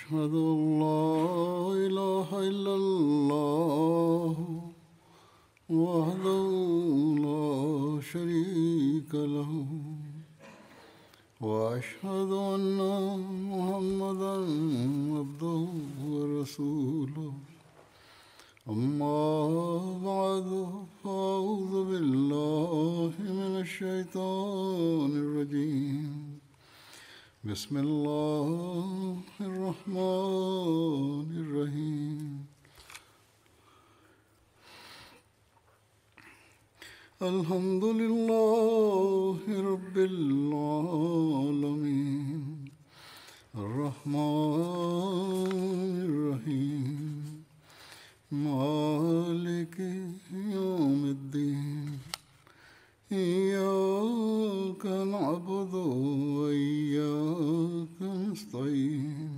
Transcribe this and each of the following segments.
أشهد أن لا إله إلا الله وحده لا شريك له وأشهد أن محمدا عبده ورسوله أما بعد فأعوذ بالله من الشيطان الرجيم بسم الله الرحمن الرحيم الحمد لله رب العالمين الرحمن الرحيم مالك يوم الدين إياك نعبد وإياك نستعين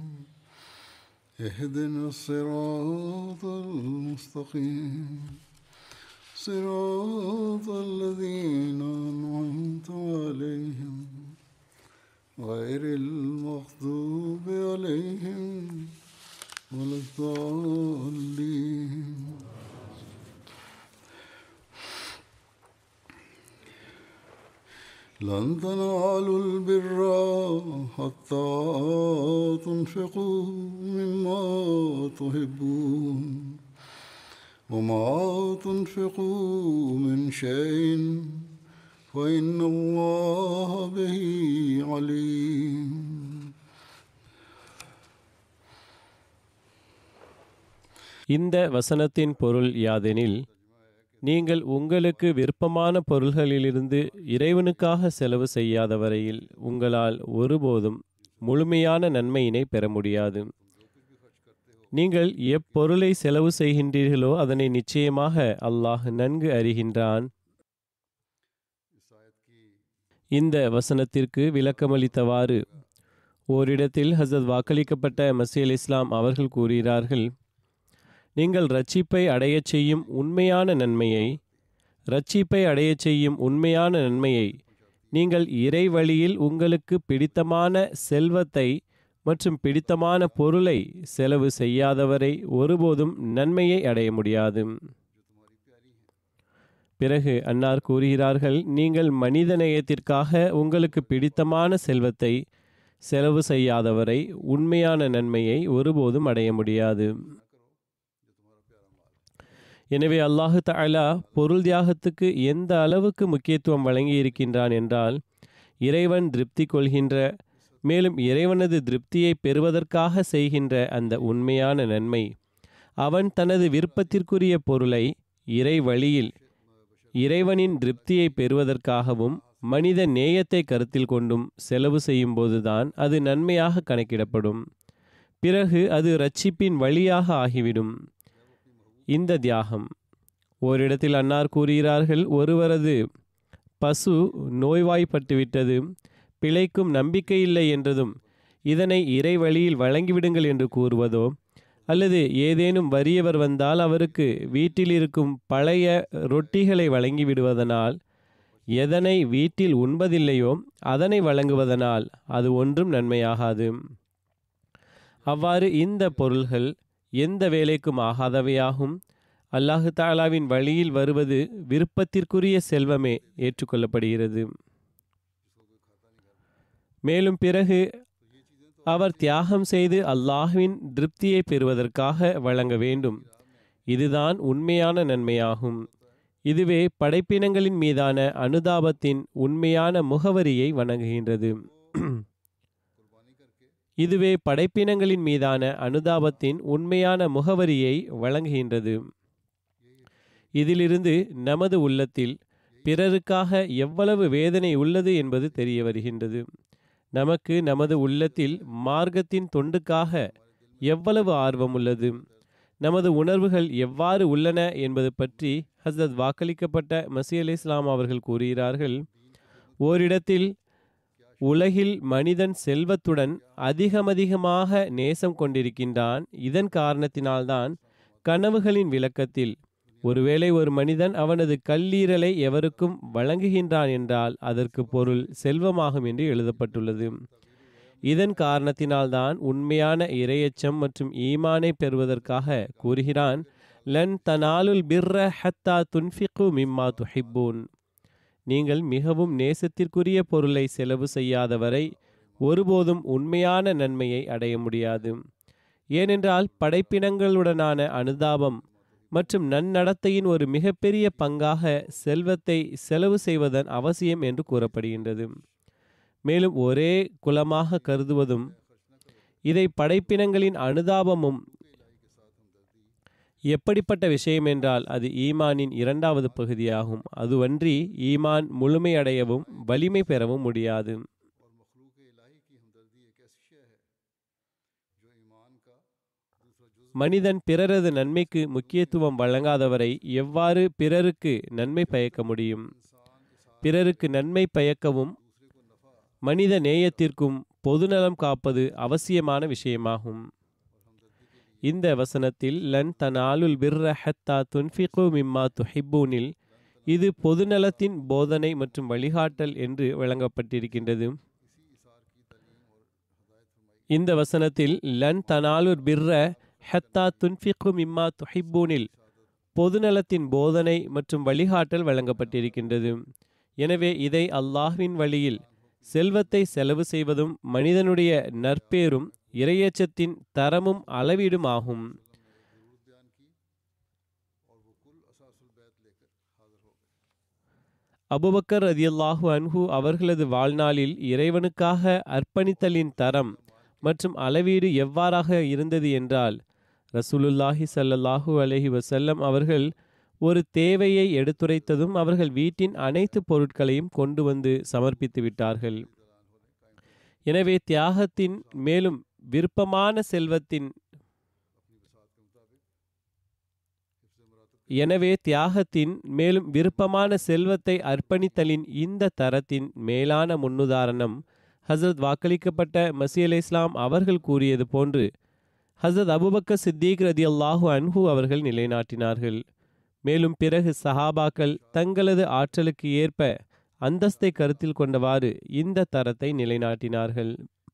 اهدنا الصراط المستقيم صراط الذين أنعمت عليهم غير المغضوب عليهم ولا الضالين لن تنالوا البر حتى تنفقوا مما تحبون وما تنفقوا من شيء فإن الله به عليم இந்த வசனத்தின் பொருள் யாதெனில் நீங்கள் உங்களுக்கு விருப்பமான பொருள்களிலிருந்து இறைவனுக்காக செலவு செய்யாத வரையில் உங்களால் ஒருபோதும் முழுமையான நன்மையினை பெற முடியாது நீங்கள் எப்பொருளை செலவு செய்கின்றீர்களோ அதனை நிச்சயமாக அல்லாஹ் நன்கு அறிகின்றான் இந்த வசனத்திற்கு விளக்கமளித்தவாறு ஓரிடத்தில் ஹசரத் வாக்களிக்கப்பட்ட மசீல் இஸ்லாம் அவர்கள் கூறுகிறார்கள் நீங்கள் ரட்சிப்பை அடையச் செய்யும் உண்மையான நன்மையை ரட்சிப்பை அடையச் செய்யும் உண்மையான நன்மையை நீங்கள் இறை வழியில் உங்களுக்கு பிடித்தமான செல்வத்தை மற்றும் பிடித்தமான பொருளை செலவு செய்யாதவரை ஒருபோதும் நன்மையை அடைய முடியாது பிறகு அன்னார் கூறுகிறார்கள் நீங்கள் மனிதநேயத்திற்காக உங்களுக்கு பிடித்தமான செல்வத்தை செலவு செய்யாதவரை உண்மையான நன்மையை ஒருபோதும் அடைய முடியாது எனவே அல்லாஹு தஆலா பொருள் தியாகத்துக்கு எந்த அளவுக்கு முக்கியத்துவம் வழங்கி இருக்கின்றான் என்றால் இறைவன் திருப்தி கொள்கின்ற மேலும் இறைவனது திருப்தியை பெறுவதற்காக செய்கின்ற அந்த உண்மையான நன்மை அவன் தனது விருப்பத்திற்குரிய பொருளை இறை வழியில் இறைவனின் திருப்தியை பெறுவதற்காகவும் மனித நேயத்தை கருத்தில் கொண்டும் செலவு செய்யும்போதுதான் அது நன்மையாக கணக்கிடப்படும் பிறகு அது ரட்சிப்பின் வழியாக ஆகிவிடும் இந்த தியாகம் ஓரிடத்தில் அன்னார் கூறுகிறார்கள் ஒருவரது பசு நோய்வாய்ப்பட்டுவிட்டது பிழைக்கும் நம்பிக்கையில்லை என்றதும் இதனை இறை வழியில் வழங்கிவிடுங்கள் என்று கூறுவதோ அல்லது ஏதேனும் வறியவர் வந்தால் அவருக்கு வீட்டில் இருக்கும் பழைய ரொட்டிகளை வழங்கிவிடுவதனால் எதனை வீட்டில் உண்பதில்லையோ அதனை வழங்குவதனால் அது ஒன்றும் நன்மையாகாது அவ்வாறு இந்த பொருள்கள் எந்த வேலைக்கும் ஆகாதவையாகும் அல்லாஹு தாலாவின் வழியில் வருவது விருப்பத்திற்குரிய செல்வமே ஏற்றுக்கொள்ளப்படுகிறது மேலும் பிறகு அவர் தியாகம் செய்து அல்லாஹ்வின் திருப்தியை பெறுவதற்காக வழங்க வேண்டும் இதுதான் உண்மையான நன்மையாகும் இதுவே படைப்பினங்களின் மீதான அனுதாபத்தின் உண்மையான முகவரியை வணங்குகின்றது இதுவே படைப்பினங்களின் மீதான அனுதாபத்தின் உண்மையான முகவரியை வழங்குகின்றது இதிலிருந்து நமது உள்ளத்தில் பிறருக்காக எவ்வளவு வேதனை உள்ளது என்பது தெரிய வருகின்றது நமக்கு நமது உள்ளத்தில் மார்க்கத்தின் தொண்டுக்காக எவ்வளவு ஆர்வம் உள்ளது நமது உணர்வுகள் எவ்வாறு உள்ளன என்பது பற்றி ஹசரத் வாக்களிக்கப்பட்ட மசி அலி இஸ்லாம் அவர்கள் கூறுகிறார்கள் ஓரிடத்தில் உலகில் மனிதன் செல்வத்துடன் அதிகமதிகமாக நேசம் கொண்டிருக்கின்றான் இதன் காரணத்தினால்தான் கனவுகளின் விளக்கத்தில் ஒருவேளை ஒரு மனிதன் அவனது கல்லீரலை எவருக்கும் வழங்குகின்றான் என்றால் அதற்கு பொருள் செல்வமாகும் என்று எழுதப்பட்டுள்ளது இதன் காரணத்தினால்தான் உண்மையான இரையச்சம் மற்றும் ஈமானை பெறுவதற்காக கூறுகிறான் லன் தனாலுல் பிர்ர ஹத்தா துன்ஃபிகு மிம்மா துஹிப்பூன் நீங்கள் மிகவும் நேசத்திற்குரிய பொருளை செலவு செய்யாதவரை ஒருபோதும் உண்மையான நன்மையை அடைய முடியாது ஏனென்றால் படைப்பினங்களுடனான அனுதாபம் மற்றும் நன்னடத்தையின் ஒரு மிகப்பெரிய பங்காக செல்வத்தை செலவு செய்வதன் அவசியம் என்று கூறப்படுகின்றது மேலும் ஒரே குலமாக கருதுவதும் இதை படைப்பினங்களின் அனுதாபமும் எப்படிப்பட்ட விஷயம் என்றால் அது ஈமானின் இரண்டாவது பகுதியாகும் அதுவன்றி ஈமான் முழுமையடையவும் வலிமை பெறவும் முடியாது और मखलूक इलाही की हमदर्दी एक ऐसी शय है जो ईमान का दूसरा जुज மனிதன் பிறரது நன்மைக்கு முக்கியத்துவம் வழங்காதவரை எவ்வாறு பிறருக்கு நன்மை பயக்க முடியும் பிறருக்கு நன்மை பயக்கவும் மனித நேயத்திற்கும் பொதுநலம் காப்பது அவசியமான விஷயமாகும் இந்த வசனத்தில் லன் தனாலுல் பிர்ர ஹத்தா துன்ஃபிகு மிம்மா துஹிப்பூனில் இது பொதுநலத்தின் போதனை மற்றும் வழிகாட்டல் என்று வழங்கப்பட்டிருக்கின்றது இந்த வசனத்தில் லன் தனாலுர் பிர்ர ஹத்தா துன்ஃபிகு மிம்மா துஹிப்பூனில் பொதுநலத்தின் போதனை மற்றும் வழிகாட்டல் வழங்கப்பட்டிருக்கின்றது எனவே இதை அல்லாஹ்வின் வழியில் செல்வத்தை செலவு செய்வதும் மனிதனுடைய நற்பேரும் இரையச்சத்தின் தரமும் அளவீடும் ஆகும் அபுபக்கர் ரதியல்லாஹு அன்ஹு அவர்களது வாழ்நாளில் இறைவனுக்காக அர்ப்பணித்தலின் தரம் மற்றும் அளவீடு எவ்வாறாக இருந்தது என்றால் ரசூலுல்லாஹி ஸல்லல்லாஹு அலைஹி வஸல்லம் அவர்கள் ஒரு தேவையை எடுத்துரைத்ததும் அவர்கள் வீட்டின் அனைத்து பொருட்களையும் கொண்டு வந்து சமர்ப்பித்து விட்டார்கள் எனவே தியாகத்தின் மேலும் விருப்பமான செல்வத்தின் எனவே தியாகத்தின் மேலும் விருப்பமான செல்வத்தை அர்ப்பணித்தலின் இந்த தரத்தின் மேலான முன்னுதாரணம் ஹசரத் வாக்களிக்கப்பட்ட மசி அலை இஸ்லாம் அவர்கள் கூறியது போன்று ஹசரத் அபுபக்கர் சித்திக் ரதி அல்லாஹூ அன்ஹு அவர்கள் நிலைநாட்டினார்கள் மேலும் பிறகு சஹாபாக்கள் தங்களது ஆற்றலுக்கு ஏற்ப அந்தஸ்தை கருத்தில் கொண்டவாறு இந்த தரத்தை நிலைநாட்டினார்கள்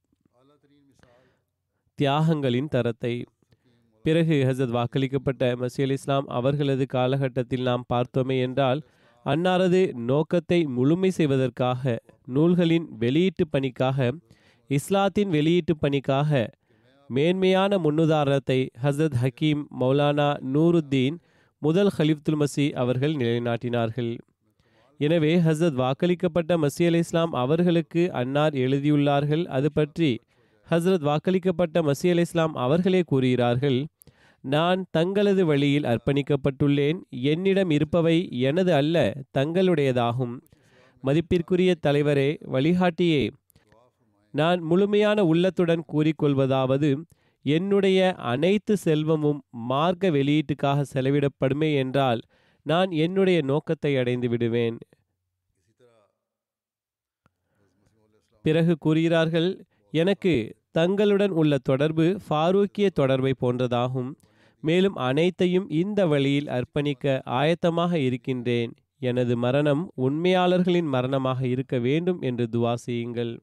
தியாகங்களின் தரத்தை பிறகு ஹசரத் வாக்களிக்கப்பட்ட மசி அலி இஸ்லாம் அவர்களது காலகட்டத்தில் நாம் பார்த்தோமே என்றால் அன்னாரது நோக்கத்தை முழுமை செய்வதற்காக நூல்களின் வெளியீட்டு பணிக்காக இஸ்லாத்தின் வெளியீட்டு பணிக்காக மேன்மையான முன்னுதாரணத்தை ஹசரத் ஹக்கீம் மௌலானா நூருத்தீன் முதல் ஹலிஃப்துல் மசி அவர்கள் நிலைநாட்டினார்கள் எனவே ஹசரத் வாக்களிக்கப்பட்ட மசி அலி இஸ்லாம் அவர்களுக்கு அன்னார் எழுதியுள்ளார்கள் அது பற்றி ஹசரத் வாக்களிக்கப்பட்ட மசி அலி இஸ்லாம் அவர்களே கூறுகிறார்கள் நான் தங்களது வழியில் அர்ப்பணிக்கப்பட்டுள்ளேன் என்னிடம் இருப்பவை எனது அல்ல தங்களுடையதாகும் மதிப்பிற்குரிய தலைவரே வழிகாட்டியே நான் முழுமையான உள்ளத்துடன் கூறிக்கொள்வதாவது என்னுடைய அனைத்து செல்வமும் மார்க்க வெளியீட்டுக்காக செலவிடப்படுமே என்றால் நான் என்னுடைய நோக்கத்தை அடைந்து விடுவேன் பிறகு கூறுகிறார்கள் எனக்கு தங்களுடன் உள்ள தொடர்பு ஃபாரூக்கிய தொடர்பை போன்றதாகும் மேலும் அனைத்தையும் இந்த வழியில் அர்ப்பணிக்க ஆயத்தமாக இருக்கின்றேன் எனது மரணம் உண்மையாளர்களின் மரணமாக இருக்க வேண்டும் என்று துவா செய்யுங்கள்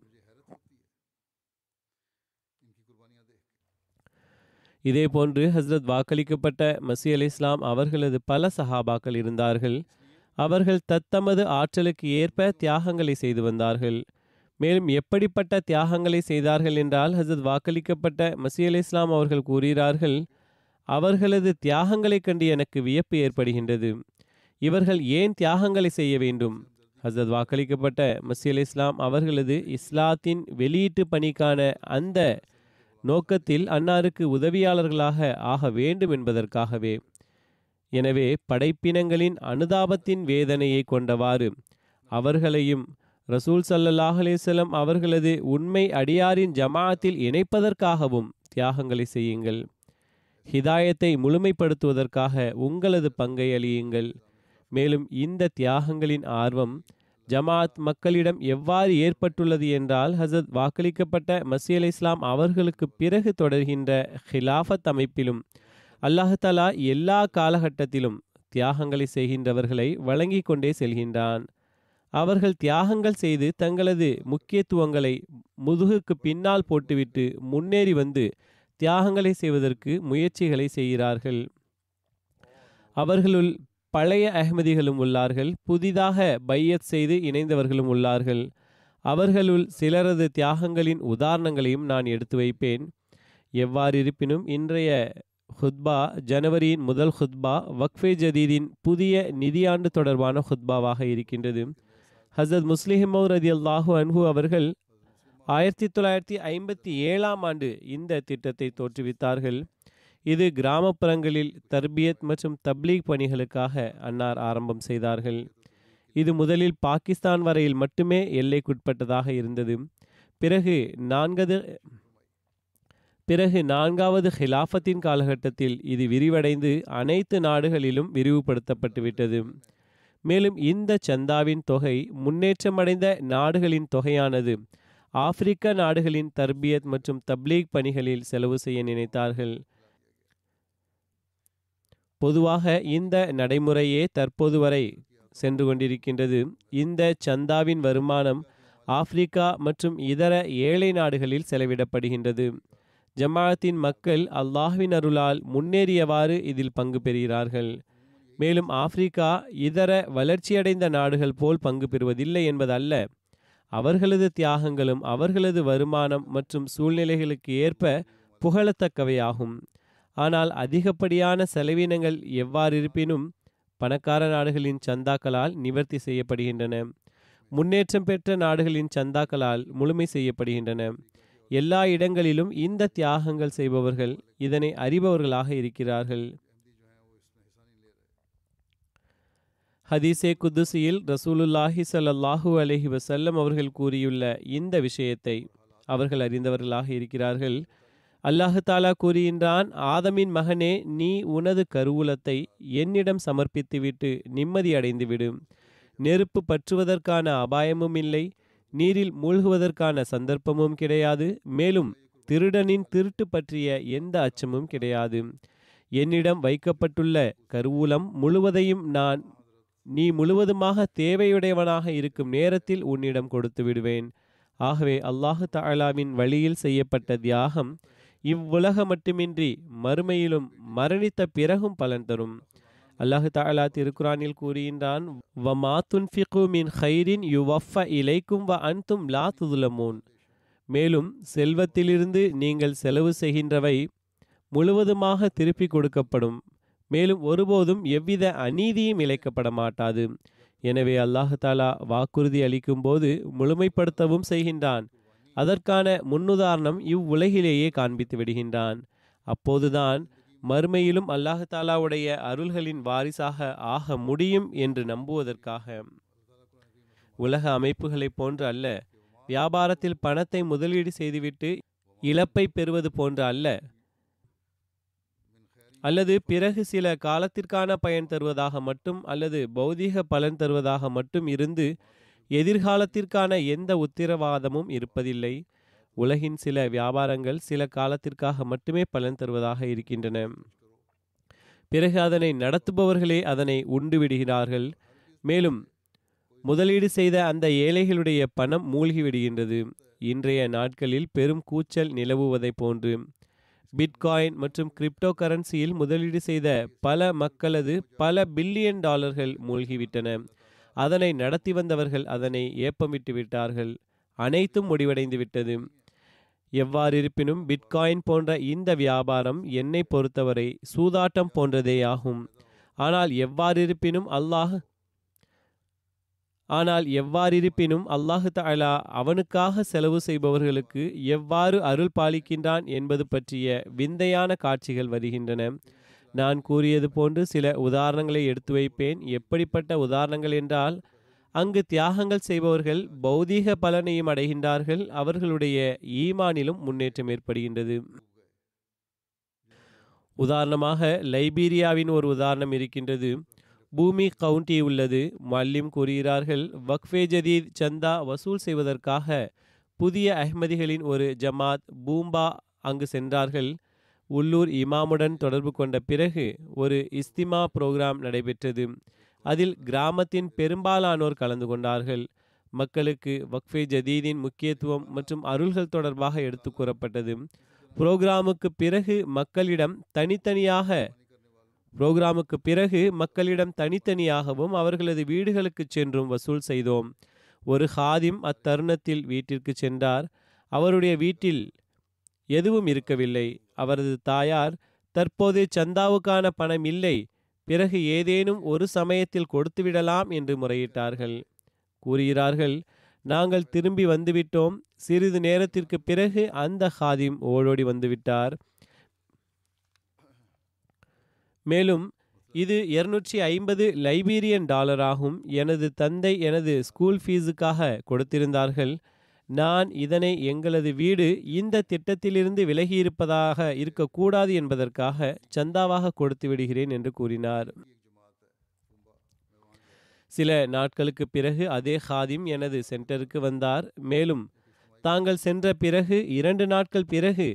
இதேபோன்று ஹஸ்ரத் வாக்களிக்கப்பட்ட மசி அலி இஸ்லாம் அவர்களது பல சஹாபாக்கள் இருந்தார்கள் அவர்கள் தத்தமது ஆற்றலுக்கு ஏற்ப தியாகங்களை செய்து வந்தார்கள் மேலும் எப்படிப்பட்ட தியாகங்களை செய்தார்கள் என்றால் ஹசரத் வாக்களிக்கப்பட்ட மசி அலி இஸ்லாம் அவர்கள் கூறுகிறார்கள் அவர்களது தியாகங்களைக் கண்டு எனக்கு வியப்பு ஏற்படுகின்றது இவர்கள் ஏன் தியாகங்களை செய்ய வேண்டும் ஹசரத் வாக்களிக்கப்பட்ட மசி அலி இஸ்லாம் அவர்களது இஸ்லாத்தின் வெளியீட்டு பணிக்கான அந்த நோக்கத்தில் அன்னாருக்கு உதவியாளர்களாக ஆக வேண்டும் என்பதற்காகவே எனவே படைப்பினங்களின் அனுதாபத்தின் வேதனையை கொண்டவாறு அவர்களையும் ரசூல் சல்லல்லாஹ் அலேசல்லம் அவர்களது உண்மை அடியாரின் ஜமாஅத்தில் இணைப்பதற்காகவும் தியாகங்களை செய்யுங்கள் ஹிதாயத்தை முழுமைப்படுத்துவதற்காக உங்களது பங்கை அளியுங்கள் மேலும் இந்த தியாகங்களின் ஆர்வம் ஜமாத் மக்களிடம் எவ்வாறு ஏற்பட்டுள்ளது என்றால் ஹசரத் வாக்களிக்கப்பட்ட மசி அலி இஸ்லாம் அவர்களுக்கு பிறகு தொடர்கின்ற ஹிலாஃபத் அமைப்பிலும் அல்லாஹாலா எல்லா காலகட்டத்திலும் தியாகங்களை செய்கின்றவர்களை வழங்கி கொண்டே செல்கின்றான் அவர்கள் தியாகங்கள் செய்து தங்களது முக்கியத்துவங்களை முதுகுக்கு பின்னால் போட்டுவிட்டு முன்னேறி வந்து தியாகங்களை செய்வதற்கு முயற்சிகளை செய்கிறார்கள் அவர்களுள் பழைய அஹ்மதிகளும் உள்ளார்கள் புதிதாக பையத் செய்து இணைந்தவர்களும் உள்ளார்கள் அவர்களுள் சிலரது தியாகங்களின் உதாரணங்களையும் நான் எடுத்து வைப்பேன் எவ்வாறு இருப்பினும் இன்றைய ஹுத்பா ஜனவரியின் முதல் ஹுத்பா வக்ஃபே ஜதீதின் புதிய நிதியாண்டு தொடர்பான ஹுத்பாவாக இருக்கின்றது ஹசரத் முஸ்லிஹிமோ ரதி அல்லாஹூ அன்ஹு அவர்கள் ஆயிரத்தி தொள்ளாயிரத்தி ஐம்பத்தி ஏழாம் ஆண்டு இந்த திட்டத்தை தோற்றுவித்தார்கள் இது கிராமப்புறங்களில் தர்பியத் மற்றும் தப்லீக் பணிகளுக்காக அன்னார் ஆரம்பம் செய்தார்கள் இது முதலில் பாகிஸ்தான் வரையில் மட்டுமே எல்லைக்குட்பட்டதாக இருந்தது பிறகு நான்கது பிறகு நான்காவது ஹிலாஃபத்தின் காலகட்டத்தில் இது விரிவடைந்து அனைத்து நாடுகளிலும் விரிவுபடுத்தப்பட்டுவிட்டது மேலும் இந்த சந்தாவின் தொகை முன்னேற்றமடைந்த நாடுகளின் தொகையானது ஆப்பிரிக்க நாடுகளின் தர்பியத் மற்றும் தப்லீக் பணிகளில் செலவு செய்ய நினைத்தார்கள் பொதுவாக இந்த நடைமுறையே தற்போது வரை சென்று கொண்டிருக்கின்றது இந்த சந்தாவின் வருமானம் ஆப்பிரிக்கா மற்றும் இதர ஏழை நாடுகளில் செலவிடப்படுகின்றது ஜமாஅத்தின் மக்கள் அல்லாஹ்வின் அருளால் முன்னேறியவாறு இதில் பங்கு பெறுகிறார்கள் மேலும் ஆப்பிரிக்கா இதர வளர்ச்சியடைந்த நாடுகள் போல் பங்கு பெறுவதில்லை என்பதல்ல அவர்களது தியாகங்களும் அவர்களது வருமானம் மற்றும் சூழ்நிலைகளுக்கு ஏற்ப புகழத்தக்கவையாகும் ஆனால் அதிகப்படியான செலவினங்கள் எவ்வாறு இருப்பினும் பணக்கார நாடுகளின் சந்தாக்களால் நிவர்த்தி செய்யப்படுகின்றன முன்னேற்றம் பெற்ற நாடுகளின் சந்தாக்களால் முழுமை செய்யப்படுகின்றன எல்லா இடங்களிலும் இந்த தியாகங்கள் செய்பவர்கள் இதனை அறிபவர்களாக இருக்கிறார்கள் ஹதீஸே குதுசியில் ரசூலுல்லாஹி ஸல்லல்லாஹு அலைஹி வஸல்லம் அவர்கள் கூறியுள்ள இந்த விஷயத்தை அவர்கள் அறிந்தவர்களாக இருக்கிறார்கள் அல்லாஹு தாலா கூறுகின்றான் ஆதமின் மகனே நீ உனது கருவூலத்தை என்னிடம் சமர்ப்பித்துவிட்டு நிம்மதி அடைந்து விடு நெருப்பு பற்றுவதற்கான அபாயமும் இல்லை நீரில் மூழ்குவதற்கான சந்தர்ப்பமும் கிடையாது மேலும் திருடனின் திருட்டு பற்றிய எந்த அச்சமும் கிடையாது என்னிடம் வைக்கப்பட்டுள்ள கருவூலம் முழுவதையும் நான் நீ முழுவதுமாக தேவையுடையவனாக இருக்கும் நேரத்தில் உன்னிடம் கொடுத்து விடுவேன் ஆகவே அல்லாஹு தாலாவின் வழியில் செய்யப்பட்ட தியாகம் இவ்வுலக மட்டுமின்றி மறுமையிலும் மரணித்த பிறகும் பலன் தரும் அல்லாஹு தாலா திருக்குரானில் கூறுகின்றான் வமா துன்ஃபிகு மின் ஹைரின் யுவஃப இலைக்கும் வ அன்தும் லா துதுலமூன் மேலும் செல்வத்திலிருந்து நீங்கள் செலவு செய்கின்றவை முழுவதுமாக திருப்பி கொடுக்கப்படும் மேலும் ஒருபோதும் எவ்வித அநீதியும் இழைக்கப்பட மாட்டாது எனவே அல்லாஹு தாலா வாக்குறுதி அளிக்கும் போது முழுமைப்படுத்தவும் செய்கின்றான் அதற்கான முன்னுதாரணம் இவ்வுலகிலேயே காண்பித்து விடுகின்றான் அப்போதுதான் மறுமையிலும் அல்லாஹு தாலாவுடைய அருள்களின் வாரிசாக ஆக முடியும் என்று நம்புவதற்காக உலக அமைப்புகளைப் போன்று அல்ல வியாபாரத்தில் பணத்தை முதலீடு செய்துவிட்டு இழப்பை பெறுவது போன்று அல்ல அல்லது பிறகு சில காலத்திற்கான பயன் தருவதாக மட்டும் அல்லது பௌதீக பலன் தருவதாக மட்டும் இருந்து எதிர்காலத்திற்கான எந்த உத்திரவாதமும் இருப்பதில்லை உலகின் சில வியாபாரங்கள் சில காலத்திற்காக மட்டுமே பலன் தருவதாக இருக்கின்றன பிறகு அதனை நடத்துபவர்களே அதனை உண்டு விடுகிறார்கள் மேலும் முதலீடு செய்த அந்த ஏழைகளுடைய பணம் மூழ்கி விடுகின்றது இன்றைய நாட்களில் பெரும் கூச்சல் நிலவுவதைப் போன்று பிட்காயின் மற்றும் கிரிப்டோ கரன்சியில் முதலீடு செய்த பல மக்களது பல பில்லியன் டாலர்கள் மூழ்கிவிட்டன அதனை நடத்தி வந்தவர்கள் அதனை ஏப்பமிட்டு விட்டார்கள் அனைத்தும் முடிவடைந்து விட்டது எவ்வாறு இருப்பினும் பிட்காயின் போன்ற இந்த வியாபாரம் என்னை பொறுத்தவரை சூதாட்டம் போன்றதேயாகும் ஆனால் எவ்வாறு இருப்பினும் அல்லாஹ் ஆனால் எவ்வாறிருப்பினும் அல்லாஹு தஆலா அவனுக்காக செலவு செய்பவர்களுக்கு எவ்வாறு அருள் பாலிக்கின்றான் என்பது பற்றிய விந்தையான காட்சிகள் வருகின்றன நான் கூறியது போன்று சில உதாரணங்களை எடுத்து வைப்பேன் எப்படிப்பட்ட உதாரணங்கள் என்றால் அங்கு தியாகங்கள் செய்பவர்கள் பௌதீக பலனையும் அடைகின்றார்கள் அவர்களுடைய ஈமானிலும் முன்னேற்றம் ஏற்படுகின்றது உதாரணமாக லைபீரியாவின் ஒரு உதாரணம் இருக்கின்றது பூமி கவுண்டி உள்ளது மல்லிம் கூறுகிறார்கள் வக்ஃபே ஜதீத் சந்தா வசூல் செய்வதற்காக புதிய அஹ்மதிகளின் ஒரு ஜமாத் பூம்பா அங்கு சென்றார்கள் உள்ளூர் இமாமுடன் தொடர்பு கொண்ட பிறகு ஒரு இஸ்திமா புரோகிராம் நடைபெற்றது அதில் கிராமத்தின் பெரும்பாலானோர் கலந்து கொண்டார்கள் மக்களுக்கு வக்ஃபே ஜதீதின் முக்கியத்துவம் மற்றும் அருள்கள் தொடர்பாக எடுத்து கூறப்பட்டது புரோகிராமுக்கு பிறகு மக்களிடம் தனித்தனியாக புரோகிராமுக்கு பிறகு மக்களிடம் தனித்தனியாகவும் அவர்களது வீடுகளுக்கு சென்றும் வசூல் செய்தோம் ஒரு ஹாதிம் அத்தருணத்தில் வீட்டிற்கு சென்றார் அவருடைய வீட்டில் எதுவும் இருக்கவில்லை அவரது தாயார் தற்போது சந்தாவுக்கான பணம் இல்லை பிறகு ஏதேனும் ஒரு சமயத்தில் கொடுத்துவிடலாம் என்று முறையிட்டார்கள் கூறுகிறார்கள் நாங்கள் திரும்பி வந்துவிட்டோம் சிறிது நேரத்திற்கு பிறகு அந்த ஹாதிம் ஓடோடி வந்துவிட்டார் மேலும் இது இருநூற்றி ஐம்பது லைபீரியன் டாலராகும் எனது தந்தை எனது ஸ்கூல் ஃபீஸுக்காக கொடுத்திருந்தார்கள் நான் இதனை எங்களது வீடு இந்த திட்டத்திலிருந்து விலகியிருப்பதாக இருக்கக்கூடாது என்பதற்காக சந்தாவாக கொடுத்து விடுகிறேன் என்று கூறினார் சில நாட்களுக்கு பிறகு அதே ஹாதிம் எனது சென்டருக்கு வந்தார் மேலும் தாங்கள் சென்ற பிறகு இரண்டு நாட்கள் பிறகு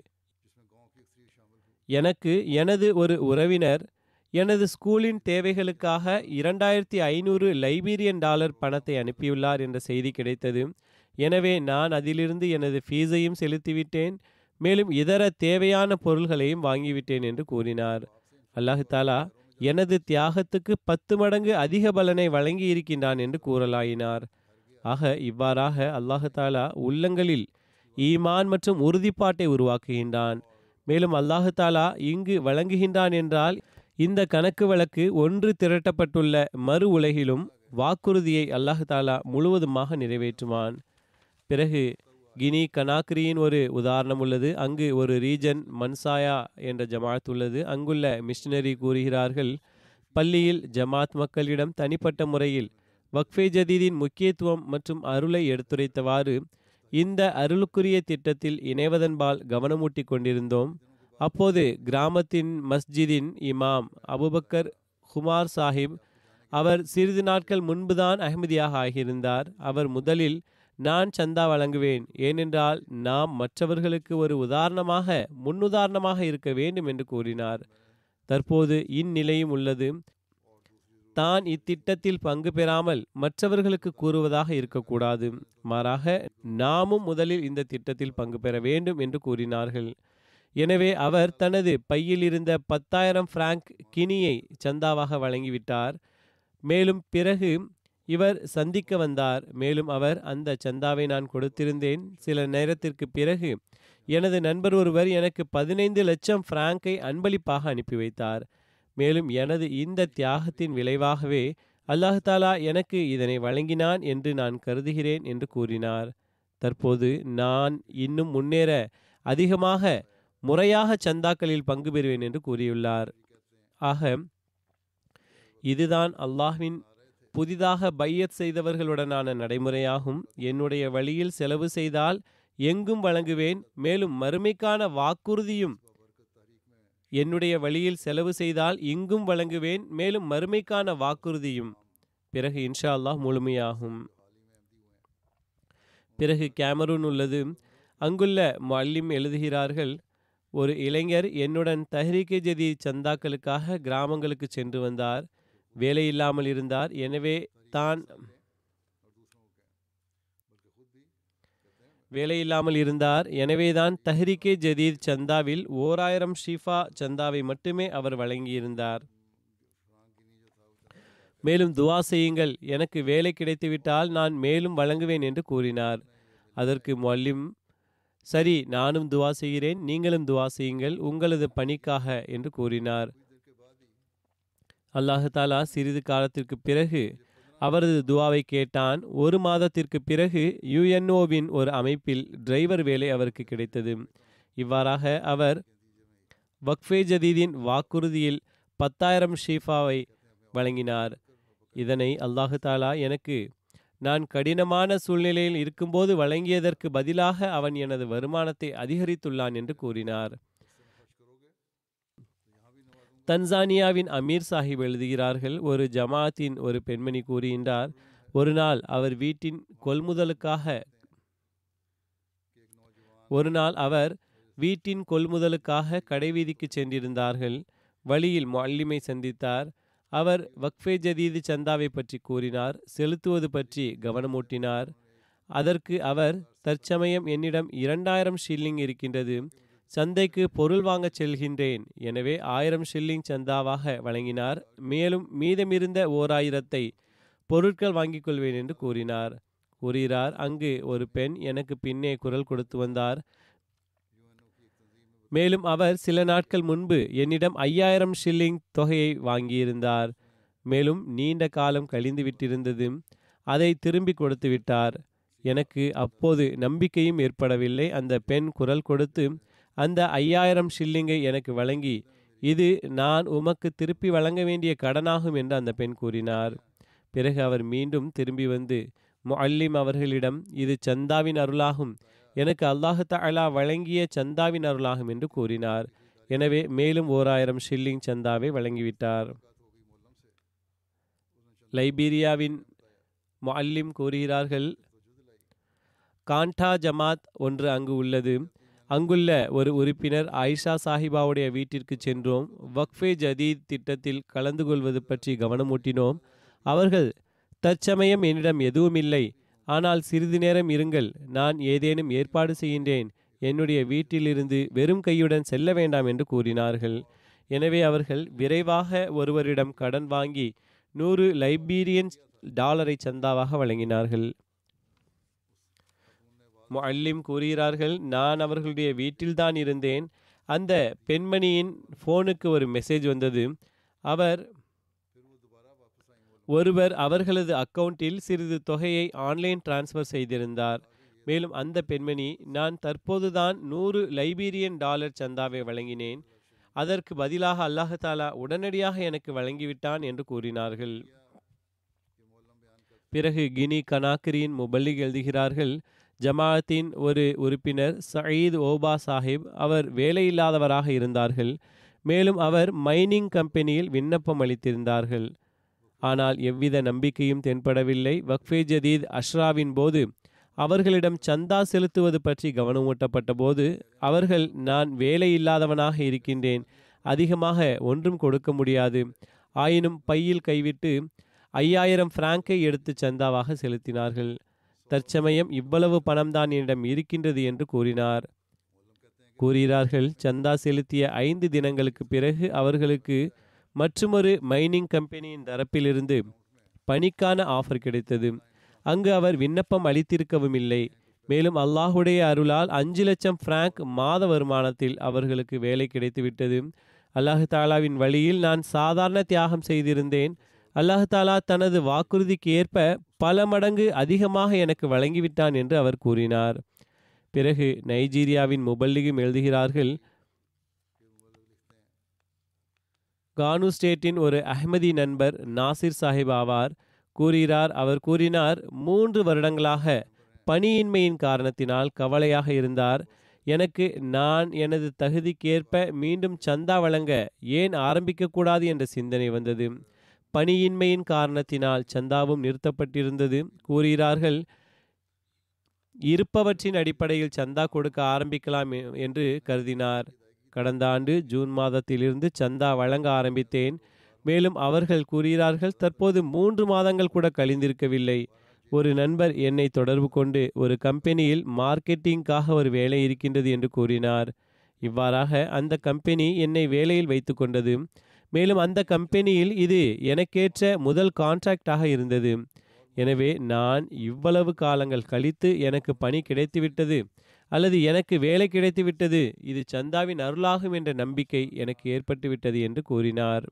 எனக்கு எனது ஒரு உறவினர் எனது ஸ்கூலின் தேவைகளுக்காக இரண்டாயிரத்தி ஐநூறு லைபீரியன் டாலர் பணத்தை அனுப்பியுள்ளார் என்ற செய்தி கிடைத்தது எனவே நான் அதிலிருந்து எனது ஃபீஸையும் செலுத்திவிட்டேன் மேலும் இதர தேவையான பொருள்களையும் வாங்கிவிட்டேன் என்று கூறினார் அல்லாஹு தாலா எனது தியாகத்துக்கு பத்து மடங்கு அதிக பலனை வழங்கி இருக்கின்றான் என்று கூறலாயினார் ஆக இவ்வாறாக அல்லாஹு தாலா உள்ளங்களில் ஈமான் மற்றும் உறுதிப்பாட்டை உருவாக்குகின்றான் மேலும் அல்லாஹு தாலா இங்கு வழங்குகின்றான் என்றால் இந்த கணக்கு வழக்கு ஒன்று திரட்டப்பட்டுள்ள மறு உலகிலும் வாக்குறுதியை அல்லாஹு தாலா முழுவதுமாக நிறைவேற்றுவான் பிறகு கினி கனாக்ரியின் ஒரு உதாரணம் உள்ளது அங்கு ஒரு ரீஜன் மன்சாயா என்ற ஜமாத் உள்ளது அங்குள்ள மிஷினரி கூறுகிறார்கள் பள்ளியில் ஜமாத் மக்களிடம் தனிப்பட்ட முறையில் வக்ஃபே ஜதீதின் முக்கியத்துவம் மற்றும் அருளை எடுத்துரைத்தவாறு இந்த அருளுக்குரிய திட்டத்தில் இணைவதன்பால் கவனமூட்டி கொண்டிருந்தோம் அப்போது கிராமத்தின் மஸ்ஜிதின் இமாம் அபுபக்கர் குமார் சாஹிப் அவர் சிறிது நாட்கள் முன்புதான் அகமதியாக ஆகியிருந்தார் அவர் முதலில் நான் சந்தா வழங்குவேன் ஏனென்றால் நாம் மற்றவர்களுக்கு ஒரு உதாரணமாக முன்னுதாரணமாக இருக்க வேண்டும் என்று கூறினார் தற்போது இந்நிலையும் உள்ளது தான் இத்திட்டத்தில் பங்கு பெறாமல் மற்றவர்களுக்கு கூறுவதாக இருக்கக்கூடாது மாறாக நாமும் முதலில் இந்த திட்டத்தில் பங்கு பெற வேண்டும் என்று கூறினார்கள் எனவே அவர் தனது பையில் இருந்த பத்தாயிரம் பிராங்க் கினியை சந்தாவாக வழங்கிவிட்டார் மேலும் பிறகு இவர் சந்திக்க வந்தார் மேலும் அவர் அந்த சந்தாவை நான் கொடுத்திருந்தேன் சில நேரத்திற்கு பிறகு எனது நண்பர் ஒருவர் எனக்கு பதினைந்து லட்சம் பிராங்கை அன்பளிப்பாக அனுப்பி வைத்தார் மேலும் எனது இந்த தியாகத்தின் விளைவாகவே அல்லாஹ் தாலா எனக்கு இதனை வழங்கினான் என்று நான் கருதுகிறேன் என்று கூறினார் தற்போது நான் இன்னும் முன்னேற அதிகமாக முறையாக சந்தாக்களில் பங்கு பெறுவேன் என்று கூறியுள்ளார் ஆக இதுதான் அல்லாஹ்வின் புதிதாக பையத் செய்தவர்களுடனான நடைமுறையாகும் என்னுடைய வழியில் செலவு செய்தால் எங்கும் வழங்குவேன் மேலும் மறுமைக்கான வாக்குறுதியும் என்னுடைய வழியில் செலவு செய்தால் இங்கும் வழங்குவேன் மேலும் மறுமைக்கான வாக்குறுதியும் பிறகு இன்ஷா அல்லாஹ் முழுமையாகும் பிறகு கேமரூன் உள்ளது அங்குள்ள மல்லிம் எழுதுகிறார்கள் ஒரு இளைஞர் என்னுடன் தஹ்ரீகே ஜதி சந்தாக்களுக்காக கிராமங்களுக்கு சென்று வந்தார் வேலை இல்லாமல் இருந்தார் எனவே தான் வேலை இல்லாமல் இருந்தார் எனவேதான் தஹ்ரிகே ஜதீத் சந்தாவில் ஓராயிரம் ஷீஃபா சந்தாவை மட்டுமே அவர் வழங்கியிருந்தார் மேலும் துவா செய்யுங்கள் எனக்கு வேலை கிடைத்துவிட்டால் நான் மேலும் வழங்குவேன் என்று கூறினார் அதற்கு மொல்லிம் சரி நானும் துவா செய்கிறேன் நீங்களும் துவா செய்யுங்கள் உங்களது பணிக்காக என்று கூறினார் அல்லாஹு தாலா சிறிது காலத்திற்கு பிறகு அவரது துவாவை கேட்டான் ஒரு மாதத்திற்கு பிறகு யுஎன்ஓவின் ஒரு அமைப்பில் டிரைவர் வேலை அவருக்கு கிடைத்தது இவ்வாறாக அவர் வக்ஃபே ஜதீதின் வாக்குறுதியில் பத்தாயிரம் ஷீஃபாவை வழங்கினார் இதனை அல்லாஹு தாலா எனக்கு நான் கடினமான சூழ்நிலையில் இருக்கும்போது வழங்கியதற்கு பதிலாக அவன் எனது வருமானத்தை அதிகரித்துள்ளான் என்று கூறினார் தன்சானியாவின் அமீர் சாஹிப் எழுதுகிறார்கள் ஒரு ஜமாத்தின் ஒரு பெண்மணி கூறுகின்றார் ஒரு நாள் அவர் வீட்டின் கொள்முதலுக்காக ஒரு நாள் அவர் வீட்டின் கொள்முதலுக்காக கடைவீதிக்கு சென்றிருந்தார்கள் வழியில் மல்லிமை சந்தித்தார் அவர் வக்ஃபே ஜதீது சந்தாவை பற்றி கூறினார் செலுத்துவது பற்றி கவனமூட்டினார் அதற்கு அவர் தற்சமயம் என்னிடம் இரண்டாயிரம் ஷில்லிங் இருக்கின்றது சந்தைக்கு பொருள் வாங்கச் செல்கின்றேன் எனவே ஆயிரம் ஷில்லிங் சந்தாவாக வழங்கினார் மேலும் மீதமிருந்த ஓர் ஆயிரத்தை பொருட்கள் வாங்கிக் கொள்வேன் என்று கூறினார் கூறுகிறார் அங்கு ஒரு பெண் எனக்கு பின்னே குரல் கொடுத்து வந்தார் மேலும் அவர் சில நாட்கள் முன்பு என்னிடம் ஐயாயிரம் ஷில்லிங் தொகையை வாங்கியிருந்தார் மேலும் நீண்ட காலம் கழிந்து விட்டிருந்தது அதை திரும்பி கொடுத்து விட்டார் எனக்கு அப்போது நம்பிக்கையும் ஏற்படவில்லை அந்த பெண் குரல் கொடுத்து அந்த ஐயாயிரம் ஷில்லிங்கை எனக்கு வழங்கி இது நான் உமக்கு திருப்பி வழங்க வேண்டிய கடனாகும் என்று அந்த பெண் கூறினார் பிறகு அவர் மீண்டும் திரும்பி வந்து முஅல்லிம் அவர்களிடம் இது சந்தாவின் அருளாகும் எனக்கு அல்லாஹு தஆலா வழங்கிய சந்தாவின் அருளாகும் என்று கூறினார் எனவே மேலும் ஓர் ஆயிரம் ஷில்லிங் சந்தாவை வழங்கிவிட்டார் லைபீரியாவின் முஅல்லிம் கூறுகிறார்கள் காண்டா ஜமாத் ஒன்று அங்கு உள்ளது அங்குள்ள ஒரு உறுப்பினர் ஆயிஷா சாஹிபாவுடைய வீட்டிற்கு சென்றோம் வக்ஃபே ஜதீத் திட்டத்தில் கலந்து கொள்வது பற்றி கவனமூட்டினோம் அவர்கள் தற்சமயம் என்னிடம் எதுவும் இல்லை ஆனால் சிறிது நேரம் இருங்கள் நான் ஏதேனும் ஏற்பாடு செய்கின்றேன் என்னுடைய வீட்டிலிருந்து வெறும் கையுடன் செல்ல வேண்டாம் என்று கூறினார்கள் எனவே அவர்கள் விரைவாக ஒருவரிடம் கடன் வாங்கி நூறு லைபீரியன் டாலரை சந்தாவாக வழங்கினார்கள் முஅல்லிம் கூறுகிறார்கள் நான் அவர்களுடைய வீட்டில்தான் இருந்தேன் அந்த பெண்மணியின் ஃபோனுக்கு ஒரு மெசேஜ் வந்தது அவர் ஒருவர் அவர்களது அக்கவுண்டில் சிறிது தொகையை ஆன்லைன் டிரான்ஸ்ஃபர் செய்திருந்தார் மேலும் அந்த பெண்மணி நான் தற்போதுதான் நூறு லைபீரியன் டாலர் சந்தாவை வழங்கினேன் அதற்கு பதிலாக அல்லாஹாலா உடனடியாக எனக்கு வழங்கிவிட்டான் என்று கூறினார்கள் பிறகு கினி கனாக்கிரியின் முபல்லிக் எழுதுகிறார்கள் ஜமாஅத்தின் ஒரு உறுப்பினர் சயீத் ஓபா சாஹிப் அவர் வேலையில்லாதவராக இருந்தார்கள் மேலும் அவர் மைனிங் கம்பெனியில் விண்ணப்பம் அளித்திருந்தார்கள் ஆனால் எவ்வித நம்பிக்கையும் தென்படவில்லை வக்ஃபே ஜதீத் அஷ்ராவின் போது அவர்களிடம் சந்தா செலுத்துவது பற்றி கவனமூட்டப்பட்ட போது அவர்கள் நான் வேலையில்லாதவனாக இருக்கின்றேன் அதிகமாக ஒன்றும் கொடுக்க முடியாது ஆயினும் பையில் கைவிட்டு ஐயாயிரம் பிராங்கை எடுத்து சந்தாவாக செலுத்தினார்கள் தற்சமயம் இவ்வளவு பணம்தான் என்னிடம் இருக்கின்றது என்று கூறினார் கூறுகிறார்கள் சந்தா செலுத்திய ஐந்து தினங்களுக்கு பிறகு அவர்களுக்கு மற்றுமொரு மைனிங் கம்பெனியின் தரப்பிலிருந்து பணிக்கான ஆஃபர் கிடைத்தது அங்கு அவர் விண்ணப்பம் அளித்திருக்கவும் இல்லை மேலும் அல்லாஹுடைய அருளால் அஞ்சு லட்சம் பிராங்க் மாத வருமானத்தில் அவர்களுக்கு வேலை கிடைத்துவிட்டது அல்லாஹு தாலாவின் வழியில் நான் சாதாரண தியாகம் செய்திருந்தேன் அல்லாஹு தாலா தனது வாக்குறுதிக்கு ஏற்ப பல மடங்கு அதிகமாக எனக்கு வழங்கிவிட்டான் என்று அவர் கூறினார் பிறகு நைஜீரியாவின் முபல்லிகும் எழுதுகிறார்கள் கானு ஸ்டேட்டின் ஒரு அஹ்மதி நண்பர் நாசிர் சாஹிப் ஆவார் கூறுகிறார் அவர் கூறினார் மூன்று வருடங்களாக பணியின்மையின் காரணத்தினால் கவலையாக இருந்தார் எனக்கு நான் எனது தகுதிக்கேற்ப மீண்டும் சந்தா வழங்க ஏன் ஆரம்பிக்கக்கூடாது என்ற சிந்தனை வந்தது பணியின்மையின் காரணத்தினால் சந்தாவும் நிறுத்தப்பட்டிருந்தது கூறுகிறார்கள் இருப்பவற்றின் அடிப்படையில் சந்தா கொடுக்க ஆரம்பிக்கலாம் என்று கருதினார் கடந்த ஆண்டு ஜூன் மாதத்திலிருந்து சந்தா வழங்க ஆரம்பித்தேன் மேலும் அவர்கள் கூறுகிறார்கள் தற்போது மூன்று மாதங்கள் கூட கழிந்திருக்கவில்லை ஒரு நண்பர் என்னை தொடர்பு கொண்டு ஒரு கம்பெனியில் மார்க்கெட்டிங்காக ஒரு வேலை இருக்கின்றது என்று கூறினார் இவ்வாறாக அந்த கம்பெனி என்னை வேலையில் வைத்து கொண்டது மேலும் அந்த கம்பெனியில் இது எனக்கேற்ற முதல் கான்ட்ராக்டாக இருந்தது எனவே நான் இவ்வளவு காலங்கள் கழித்து எனக்கு பணி கிடைத்துவிட்டது அல்லது எனக்கு வேலை கிடைத்துவிட்டது இது சந்தாவின் அருளாகும் என்ற நம்பிக்கை எனக்கு ஏற்பட்டுவிட்டது என்று கூறினார்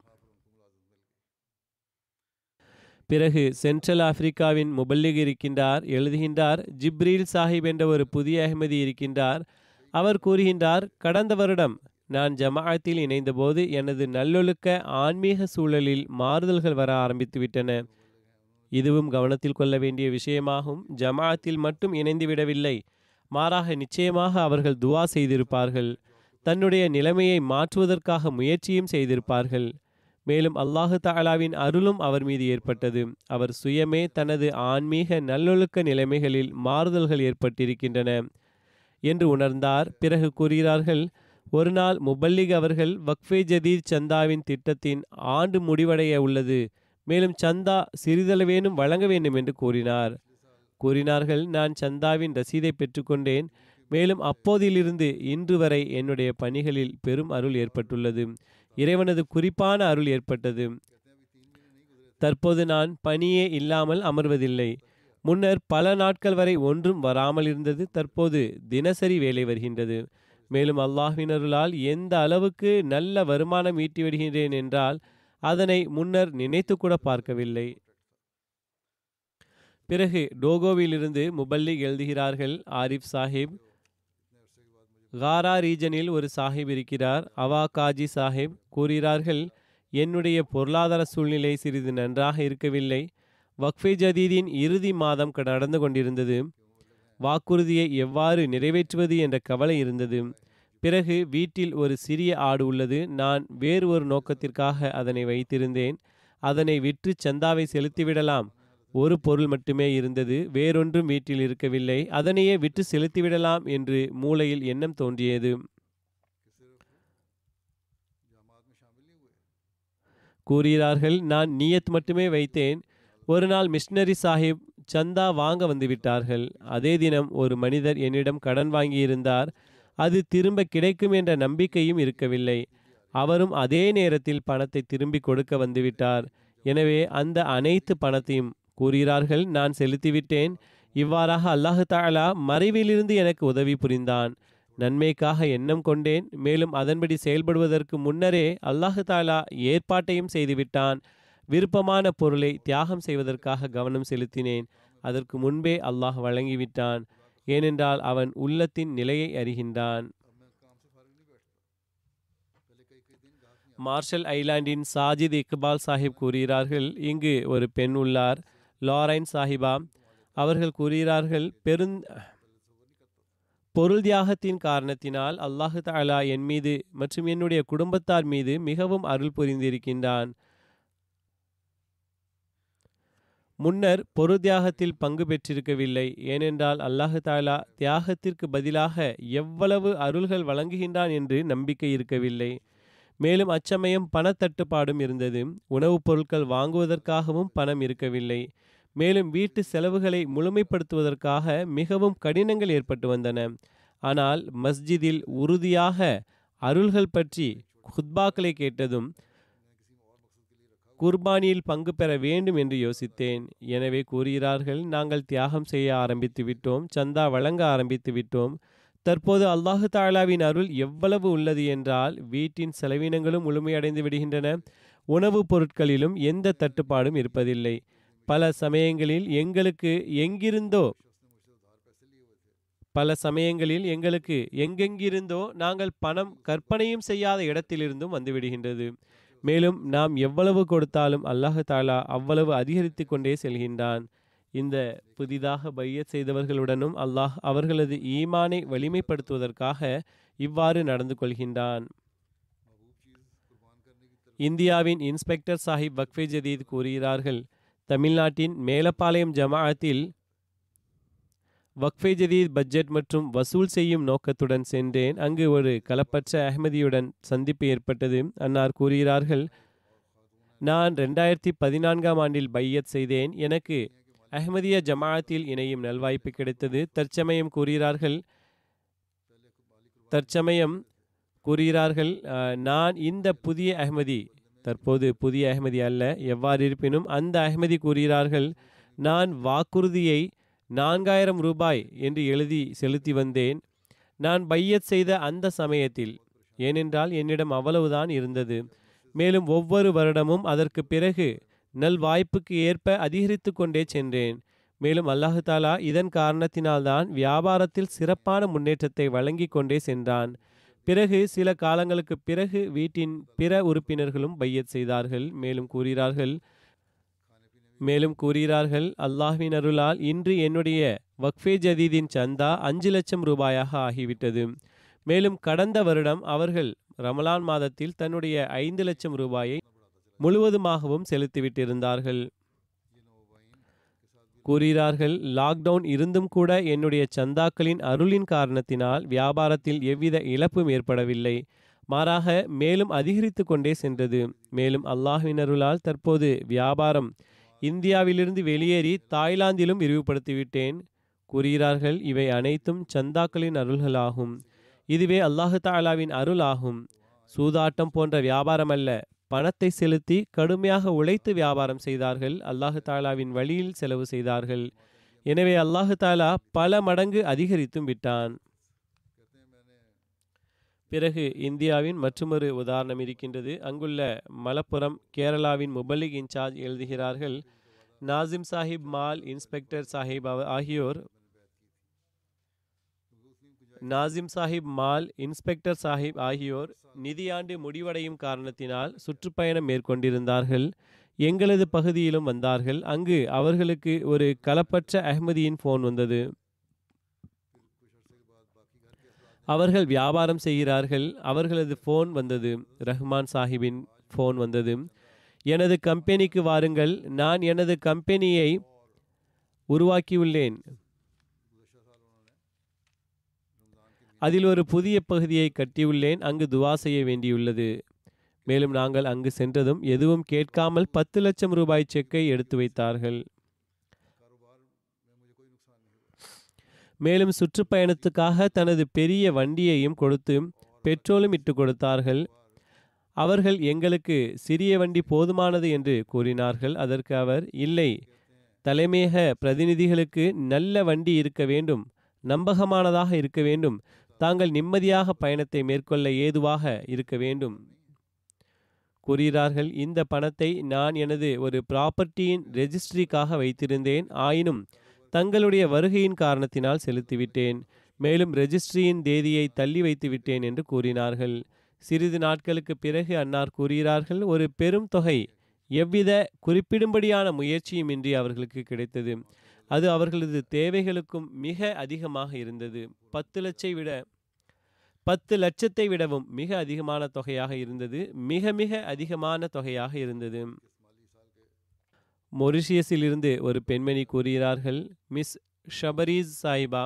பிறகு சென்ட்ரல் ஆப்பிரிக்காவின் முபல்லிக் இருக்கின்றார் எழுதுகின்றார் ஜிப்ரீல் சாஹிப் என்ற ஒரு புதிய அகமதி இருக்கின்றார் அவர் கூறுகின்றார் கடந்த வருடம் நான் ஜமாஅத்தில் இணைந்தபோது எனது நல்லொழுக்க ஆன்மீக சூழலில் மாறுதல்கள் வர ஆரம்பித்து விட்டன இதுவும் கவனத்தில் கொள்ள வேண்டிய விஷயமாகும் ஜமாஅத்தில் மட்டும் இணைந்து விடவில்லை மாறாக நிச்சயமாக அவர்கள் துவா செய்திருப்பார்கள் தன்னுடைய நிலைமையை மாற்றுவதற்காக முயற்சியும் செய்திருப்பார்கள் மேலும் அல்லாஹு தாலாவின் அருளும் அவர் மீது ஏற்பட்டது அவர் சுயமே தனது ஆன்மீக நல்லொழுக்க நிலைமைகளில் மாறுதல்கள் ஏற்பட்டிருக்கின்றன என்று உணர்ந்தார் பிறகு கூறுகிறார்கள் ஒரு நாள் முபல்லிக் அவர்கள் வக்ஃபே ஜதீத் சந்தாவின் திட்டத்தின் ஆண்டு முடிவடைய உள்ளது மேலும் சந்தா சிறிதளவேனும் வழங்க வேண்டும் என்று கூறினார் கூறினார்கள் நான் சந்தாவின் ரசீதை பெற்றுக்கொண்டேன் மேலும் அப்போதிலிருந்து இன்று வரை என்னுடைய பணிகளில் பெரும் அருள் ஏற்பட்டுள்ளது இறைவனது குறிப்பான அருள் ஏற்பட்டது தற்போது நான் பணியே இல்லாமல் அமர்வதில்லை முன்னர் பல நாட்கள் வரை ஒன்றும் வராமல் இருந்தது தற்போது தினசரி வேலை வருகின்றது மேலும் அல்லாஹ்வின் அருளால் எந்த அளவுக்கு நல்ல வருமானம் ஈட்டி வருகின்றேன் என்றால் அதனை முன்னர் நினைத்து கூட பார்க்கவில்லை பிறகு டோகோவிலிருந்து முபல்லிக் எழுதுகிறார்கள் ஆரிஃப் சாஹிப் காரா ரீஜனில் ஒரு சாஹிப் இருக்கிறார் அவா காஜி சாஹிப் கூறுகிறார்கள் என்னுடைய பொருளாதார சூழ்நிலை சிறிது நன்றாக இருக்கவில்லை வக்ஃபே ஜதீதின் இறுதி மாதம் நடந்து கொண்டிருந்தது வாக்குறுதியை எவ்வாறு நிறைவேற்றுவது என்ற கவலை இருந்தது பிறகு வீட்டில் ஒரு சிறிய ஆடு உள்ளது நான் வேறு ஒரு நோக்கத்திற்காக அதனை வைத்திருந்தேன் அதனை விற்று சந்தாவை செலுத்திவிடலாம் ஒரு பொருள் மட்டுமே இருந்தது வேறொன்றும் வீட்டில் இருக்கவில்லை அதனையே விற்று செலுத்திவிடலாம் என்று மூளையில் எண்ணம் தோன்றியது கூறுகிறார்கள் நான் நியத் மட்டுமே வைத்தேன் ஒரு நாள் மிஷினரி சாஹிப் சந்தா வாங்க வந்துவிட்டார்கள் அதே தினம் ஒரு மனிதர் என்னிடம் கடன் வாங்கியிருந்தார் அது திரும்ப கிடைக்கும் என்ற நம்பிக்கையும் இருக்கவில்லை அவரும் அதே நேரத்தில் பணத்தை திரும்பி கொடுக்க வந்துவிட்டார் எனவே அந்த அனைத்து பணத்தையும் கூறுகிறார்கள் நான் செலுத்திவிட்டேன் இவ்வாறாக அல்லாஹு தாலா மறைவிலிருந்து எனக்கு உதவி புரிந்தான் நன்மைக்காக எண்ணம் கொண்டேன் மேலும் அதன்படி செயல்படுவதற்கு முன்னரே அல்லாஹு தாலா ஏற்பாட்டையும் செய்துவிட்டான் விருப்பமான பொருளை தியாகம் செய்வதற்காக கவனம் செலுத்தினேன் அதற்கு முன்பே அல்லாஹ் வழங்கிவிட்டான் ஏனென்றால் அவன் உள்ளத்தின் நிலையை அறிகின்றான் மார்ஷல் ஐலாண்டின் சாஜித் இக்பால் சாஹிப் கூறுகிறார்கள் இங்கு ஒரு பெண் உள்ளார் லாரைன் சாஹிபா அவர்கள் கூறுகிறார்கள் பெருந் பொருள் தியாகத்தின் காரணத்தினால் அல்லாஹு தாலா என் மீது மற்றும் என்னுடைய குடும்பத்தார் மீது மிகவும் அருள் புரிந்திருக்கின்றான் முன்னர் பொரு தியாகத்தில் பங்கு பெற்றிருக்கவில்லை ஏனென்றால் அல்லாஹு தாலா தியாகத்திற்கு பதிலாக எவ்வளவு அருள்கள் வழங்குகின்றான் என்று நம்பிக்கை இருக்கவில்லை மேலும் அச்சமயம் பணத்தட்டுப்பாடும் இருந்தது உணவுப் பொருட்கள் வாங்குவதற்காகவும் பணம் இருக்கவில்லை மேலும் வீட்டு செலவுகளை முழுமைப்படுத்துவதற்காக மிகவும் கடினங்கள் ஏற்பட்டு வந்தன ஆனால் மஸ்ஜிதில் உறுதியாக அருள்கள் பற்றி குத்பாக்களை கேட்டதும் குர்பானியில் பங்கு பெற வேண்டும் என்று யோசித்தேன் எனவே கூறுகிறார்கள் நாங்கள் தியாகம் செய்ய ஆரம்பித்து விட்டோம் சந்தா வழங்க ஆரம்பித்து விட்டோம் தற்போது அல்லாஹு தாலாவின் அருள் எவ்வளவு உள்ளது என்றால் வீட்டின் செலவினங்களும் முழுமையடைந்து விடுகின்றன உணவுப் பொருட்களிலும் எந்த தட்டுப்பாடும் இருப்பதில்லை பல சமயங்களில் எங்களுக்கு எங்கிருந்தோ பல சமயங்களில் எங்களுக்கு எங்கெங்கிருந்தோ நாங்கள் பணம் கற்பனையும் செய்யாத இடத்திலிருந்தும் வந்துவிடுகின்றது மேலும் நாம் எவ்வளவு கொடுத்தாலும் அல்லாஹு தாலா அவ்வளவு அதிகரித்து கொண்டே செல்கின்றான் இந்த புதிதாக பையத் செய்தவர்களுடனும் அல்லாஹ் அவர்களது ஈமானை வலிமைப்படுத்துவதற்காக இவ்வாறு நடந்து கொள்கின்றான் இந்தியாவின் இன்ஸ்பெக்டர் சாஹிப் வக்ஃபே ஜதீத் கூறுகிறார்கள் தமிழ்நாட்டின் மேலப்பாளையம் ஜமாஅத்தில் வக்ஃபே ஜதீத் பட்ஜெட் மற்றும் வசூல் செய்யும் நோக்கத்துடன் சென்றேன் அங்கு ஒரு கலப்பற்ற அஹ்மதியுடன் சந்திப்பு ஏற்பட்டது அன்னார் கூறுகிறார்கள் நான் ரெண்டாயிரத்தி பதினான்காம் ஆண்டில் பையத் செய்தேன் எனக்கு அஹ்மதிய ஜமாஅத்தில் இணையும் நல்வாய்ப்பு கிடைத்தது தற்சமயம் கூறுகிறார்கள் தற்சமயம் கூறுகிறார்கள் "அஹ், நான் இந்த புதிய அஹ்மதி தற்போது புதிய அஹ்மதி அல்ல எவ்வாறு இருப்பினும் அந்த அஹ்மதி கூறுகிறார்கள் நான் வாக்குறுதியை நான்காயிரம் ரூபாய் என்று எழுதி செலுத்தி வந்தேன் நான் பையத் செய்த அந்த சமயத்தில் ஏனென்றால் என்னிடம் அவ்வளவுதான் இருந்தது மேலும் ஒவ்வொரு வருடமும் அதற்கு பிறகு நல் வாய்ப்புக்கு ஏற்ப அதிகரித்து கொண்டே சென்றேன் மேலும் அல்லாஹு தாலா இதன் காரணத்தினால்தான் வியாபாரத்தில் சிறப்பான முன்னேற்றத்தை வழங்கி கொண்டே சென்றான் பிறகு சில காலங்களுக்கு பிறகு வீட்டின் பிற உறுப்பினர்களும் பையத் செய்தார்கள் மேலும் கூறுகிறார்கள் மேலும் கூறுகிறார்கள் அல்லாஹ்வின் அருளால் இன்று என்னுடைய வக்ஃபே ஜதீதின் சந்தா அஞ்சு லட்சம் ரூபாயாக ஆகிவிட்டது மேலும் கடந்த வருடம் அவர்கள் ரமலான் மாதத்தில் தன்னுடைய ஐந்து லட்சம் ரூபாயை முழுவதுமாகவும் செலுத்திவிட்டிருந்தார்கள் கூறுகிறார்கள் லாக்டவுன் இருந்தும் கூட என்னுடைய சந்தாக்களின் அருளின் காரணத்தினால் வியாபாரத்தில் எவ்வித இழப்பும் ஏற்படவில்லை மாறாக மேலும் அதிகரித்து கொண்டே சென்றது மேலும் அல்லாஹ்வின் அருளால் தற்போது வியாபாரம் இந்தியாவிலிருந்து வெளியேறி தாய்லாந்திலும் விரிவுபடுத்திவிட்டேன் கூறுகிறார்கள் இவை அனைத்தும் சந்தாக்களின் அருள்களாகும் இதுவே அல்லாஹு தாலாவின் அருள் ஆகும் சூதாட்டம் போன்ற வியாபாரம் அல்ல பணத்தை செலுத்தி கடுமையாக உழைத்து வியாபாரம் செய்தார்கள் அல்லாஹு தாலாவின் வழியில் செலவு செய்தார்கள் எனவே அல்லாஹு தாலா பல மடங்கு அதிகரித்தும் விட்டான் பிறகு இந்தியாவின் மற்றொரு உதாரணம் இருக்கின்றது அங்குள்ள மலப்புரம் கேரளாவின் முபல்லிக் இன்சார்ஜ் எழுதுகிறார்கள் நாசிம் சாஹிப் மால் இன்ஸ்பெக்டர் சாஹிப் அவ- ஆகியோர் நாசிம் சாஹிப் மால் இன்ஸ்பெக்டர் சாஹிப் ஆகியோர் நிதியாண்டு முடிவடையும் காரணத்தினால் சுற்றுப்பயணம் மேற்கொண்டிருந்தார்கள் எங்களது பகுதியிலும் வந்தார்கள் அங்கு அவர்களுக்கு ஒரு களப்பற்ற அஹ்மதியின் ஃபோன் வந்தது அவர்கள் வியாபாரம் செய்கிறார்கள் அவர்களது ஃபோன் வந்தது ரஹ்மான் சாஹிபின் ஃபோன் வந்தது எனது கம்பெனிக்கு வாருங்கள் நான் எனது கம்பெனியை உருவாக்கியுள்ளேன் அதில் ஒரு புதிய பகுதியை கட்டியுள்ளேன் அங்கு துவா செய்ய வேண்டியுள்ளது மேலும் நாங்கள் அங்கு சென்றதும் எதுவும் கேட்காமல் பத்து லட்சம் ரூபாய் செக்கை எடுத்து வைத்தார்கள் மேலும் சுற்றுப்பயணத்துக்காக தனது பெரிய வண்டியையும் கொடுத்து பெட்ரோலும் இட்டு கொடுத்தார்கள் அவர்கள் எங்களுக்கு சிறிய வண்டி போதுமானது என்று கூறினார்கள் அதற்கு அவர் இல்லை தலைமையக பிரதிநிதிகளுக்கு நல்ல வண்டி இருக்க வேண்டும் நம்பகமானதாக இருக்க வேண்டும் தாங்கள் நிம்மதியாக பயணத்தை மேற்கொள்ள ஏதுவாக இருக்க வேண்டும் கூறுகிறார்கள் இந்த பணத்தை நான் எனது ஒரு ப்ராப்பர்ட்டியின் ரெஜிஸ்ட்ரிக்காக வைத்திருந்தேன் ஆயினும் தங்களுடைய வருகையின் காரணத்தினால் செலுத்திவிட்டேன் மேலும் ரெஜிஸ்ட்ரியின் தேதியை தள்ளி வைத்து விட்டேன் என்று கூறினார்கள் சிறிது நாட்களுக்கு பிறகு அன்னார் கூறுகிறார்கள் ஒரு பெரும் தொகை எவ்வித குறிப்பிடும்படியான முயற்சியுமின்றி அவர்களுக்கு கிடைத்தது அது அவர்களது தேவைகளுக்கும் மிக அதிகமாக இருந்தது பத்து லட்சை விட பத்து லட்சத்தை விடவும் மிக அதிகமான தொகையாக இருந்தது மிக மிக அதிகமான தொகையாக இருந்தது மொரிஷியஸில் இருந்து ஒரு பெண்மணி கூறுகிறார்கள் மிஸ் ஷபரீஸ் சாயிபா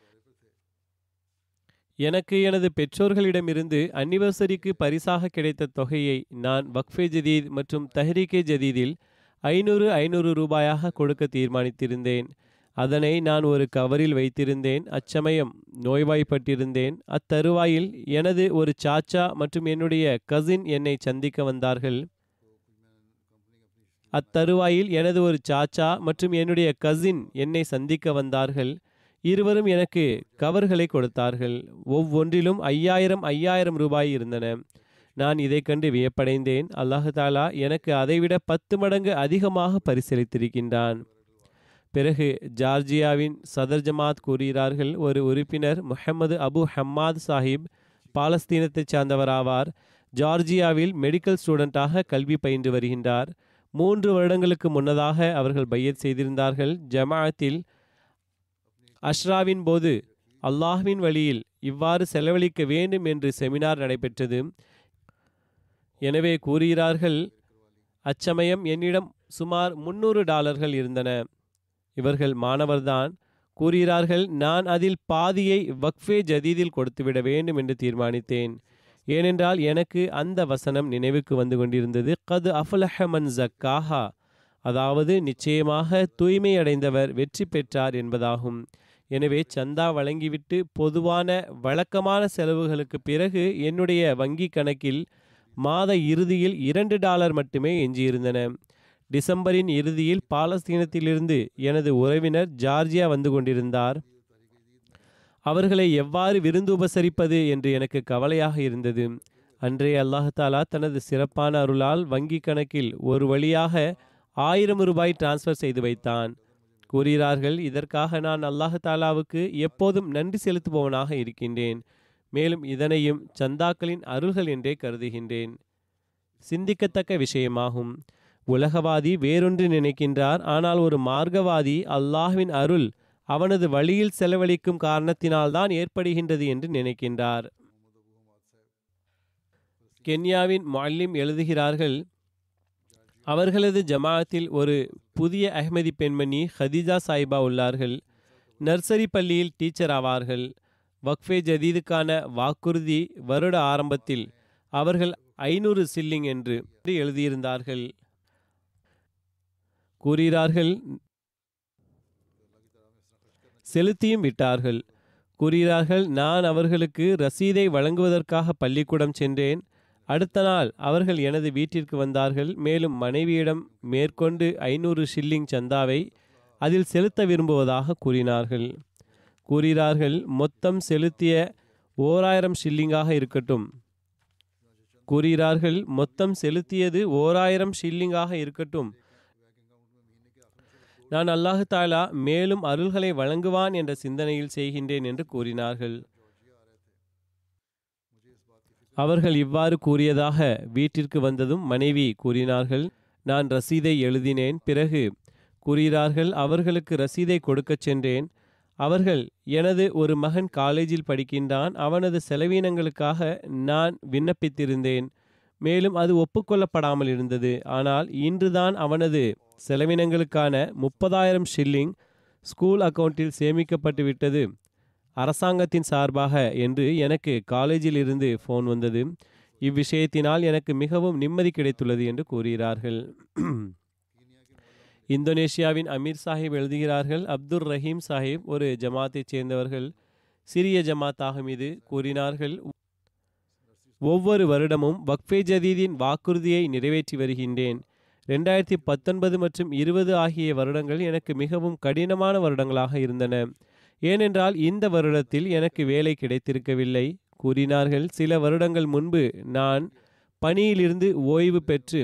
எனக்கு எனது பெற்றோர்களிடமிருந்து அன்னிவர்சரிக்கு பரிசாக கிடைத்த தொகையை நான் வக்ஃபே ஜதீத் மற்றும் தஹ்ரீகே ஜதீதில் ஐநூறு ஐநூறு ரூபாயாக கொடுக்க தீர்மானித்திருந்தேன் அதனை நான் ஒரு கவரில் வைத்திருந்தேன் அச்சமயம் நோய்வாய்ப்பட்டிருந்தேன் அத்தருவாயில் எனது ஒரு சாச்சா மற்றும் என்னுடைய கசின் என்னை சந்திக்க வந்தார்கள் அத்தருவாயில் எனது ஒரு சாச்சா மற்றும் என்னுடைய கசின் என்னை சந்திக்க வந்தார்கள் இருவரும் எனக்கு கவர்களை கொடுத்தார்கள் ஒவ்வொன்றிலும் ஐயாயிரம் ஐயாயிரம் ரூபாய் இருந்தன நான் இதை கண்டு வியப்படைந்தேன் அல்லாஹு தாலா எனக்கு அதைவிட பத்து மடங்கு அதிகமாக பரிசீலித்திருக்கின்றான் பிறகு ஜார்ஜியாவின் சதர் ஜமாத் கூறுகிறார்கள் ஒரு உறுப்பினர் முஹம்மது அபு ஹம்மாத் சாஹிப் பாலஸ்தீனத்தைச் சார்ந்தவராவார் ஜார்ஜியாவில் மெடிக்கல் ஸ்டூடெண்டாக கல்வி பயின்று வருகின்றார் மூன்று வருடங்களுக்கு முன்னதாக அவர்கள் பையத் செய்திருந்தார்கள் ஜமாஅத்தில் அஷ்ராவின் போது அல்லாஹ்வின் வழியில் இவ்வாறு செலவழிக்க வேண்டும் என்று செமினார் நடைபெற்றது எனவே கூறுகிறார்கள் அச்சமயம் என்னிடம் சுமார் முன்னூறு டாலர்கள் இருந்தன இவர்கள் மாணவர்தான் கூறுகிறார்கள் நான் அதில் பாதியை வக்ஃபே ஜதீதில் கொடுத்துவிட வேண்டும் என்று தீர்மானித்தேன் ஏனென்றால் எனக்கு அந்த வசனம் நினைவுக்கு வந்து கொண்டிருந்தது கது அஃபலஹ மன் ஜக்காஹா அதாவது நிச்சயமாக தூய்மை அடைந்தவர் வெற்றி பெற்றார் என்பதாகும் எனவே சந்தா வழங்கிவிட்டு பொதுவான வழக்கமான செலவுகளுக்கு பிறகு என்னுடைய வங்கி கணக்கில் மாத இறுதியில் இரண்டு டாலர் மட்டுமே எஞ்சியிருந்தன டிசம்பரின் இறுதியில் பாலஸ்தீனத்திலிருந்து எனது உறவினர் ஜார்ஜியா வந்து கொண்டிருந்தார் அவர்களை எவ்வாறு விருந்து உபசரிப்பது என்று எனக்கு கவலையாக இருந்தது அன்றே அல்லாஹாலா தனது சிறப்பான அருளால் வங்கி கணக்கில் ஒரு வழியாக ஆயிரம் ரூபாய் டிரான்ஸ்ஃபர் செய்து வைத்தான் கூறுகிறார்கள் இதற்காக நான் அல்லாஹு தாலாவுக்கு எப்போதும் நன்றி செலுத்துபவனாக இருக்கின்றேன் மேலும் இதனையும் சந்தாக்களின் அருள்கள் என்றே கருதுகின்றேன் சிந்திக்கத்தக்க விஷயமாகும் உலகவாதி வேறொன்று நினைக்கின்றார் ஆனால் ஒரு மார்க்கவாதி அல்லாஹ்வின் அருள் அவனது வழியில் செலவழிக்கும் காரணத்தினால்தான் ஏற்படுகின்றது என்று நினைக்கின்றார் கென்யாவின் மல்லிம் எழுதுகிறார்கள் அவர்களது ஜமாஅத்தில் ஒரு புதிய அஹ்மதி பெண்மணி ஹதீஜா சாயிபா உள்ளார்கள் நர்சரி பள்ளியில் டீச்சர் ஆவார்கள் வக்ஃபே ஜதீதுக்கான வாக்குறுதி வருட ஆரம்பத்தில் அவர்கள் ஐநூறு சில்லிங் என்று எழுதியிருந்தார்கள் கூறுகிறார்கள் செலுத்தியும் விட்டார்கள் கூறுகிறார்கள் நான் அவர்களுக்கு ரசீதை வழங்குவதற்காக பள்ளிக்கூடம் சென்றேன் அடுத்த நாள் அவர்கள் எனது வீட்டிற்கு வந்தார்கள் மேலும் மனைவியிடம் மேற்கொண்டு ஐநூறு ஷில்லிங் சந்தாவை அதில் செலுத்த விரும்புவதாக கூறினார்கள் கூறுகிறார்கள் மொத்தம் செலுத்திய ஓராயிரம் ஷில்லிங்காக இருக்கட்டும் கூறுகிறார்கள் மொத்தம் செலுத்தியது ஓராயிரம் ஷில்லிங்காக இருக்கட்டும் நான் அல்லாஹு தாலா மேலும் அருள்களை வழங்குவான் என்ற சிந்தனையில் செய்கின்றேன் என்று கூறினார்கள் அவர்கள் இவ்வாறு கூறியதாக வீட்டிற்கு வந்ததும் மனைவி கூறினார்கள் நான் ரசீதை எழுதினேன் பிறகு கூறுகிறார்கள் அவர்களுக்கு ரசீதை கொடுக்கச் சென்றேன் அவர்கள் எனது ஒரு மகன் காலேஜில் படிக்கின்றான் அவனது செலவீனங்களுக்காக நான் விண்ணப்பித்திருந்தேன் மேலும் அது ஒப்புக்கொள்ளப்படாமல் இருந்தது ஆனால் இன்றுதான் அவனது செலவினங்களுக்கான முப்பதாயிரம் ஷில்லிங் ஸ்கூல் அக்கவுண்டில் சேமிக்கப்பட்டு விட்டது அரசாங்கத்தின் சார்பாக என்று எனக்கு காலேஜில் இருந்து ஃபோன் வந்தது இவ்விஷயத்தினால் எனக்கு மிகவும் நிம்மதி கிடைத்துள்ளது என்று கூறுகிறார்கள் இந்தோனேஷியாவின் அமீர் சாஹிப் எழுதுகிறார்கள் அப்துர் ரஹீம் சாஹிப் ஒரு ஜமாத்தைச் சேர்ந்தவர்கள் சிறிய ஜமாத்தாகும் இது கூறினார்கள் ஒவ்வொரு வருடமும் வக்ஃபே ஜதீதின் வாக்குறுதியை நிறைவேற்றி வருகின்றேன் ரெண்டாயிரத்தி பத்தொன்பது மற்றும் இருபது ஆகிய வருடங்கள் எனக்கு மிகவும் கடினமான வருடங்களாக இருந்தன ஏனென்றால் இந்த வருடத்தில் எனக்கு வேலை கிடைத்திருக்கவில்லை கூறினார்கள் சில வருடங்கள் முன்பு நான் பணியிலிருந்து ஓய்வு பெற்று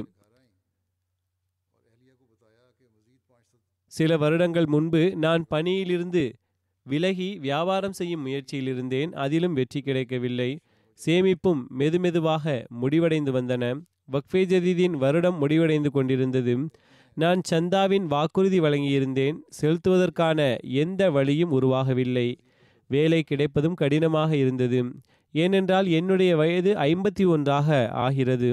சில வருடங்கள் முன்பு நான் பணியிலிருந்து விலகி வியாபாரம் செய்யும் முயற்சியில் இருந்தேன் அதிலும் வெற்றி கிடைக்கவில்லை சேமிப்பும் மெதுமெதுவாக முடிவடைந்து வந்தன வக்ஃபே ஜதீதின் வருடம் முடிவடைந்து கொண்டிருந்தது நான் சந்தாவின் வாக்குறுதி வழங்கியிருந்தேன் செலுத்துவதற்கான எந்த வழியும் உருவாகவில்லை வேலை கிடைப்பதும் கடினமாக இருந்தது ஏனென்றால் என்னுடைய வயது ஐம்பத்தி ஒன்றாக ஆகிறது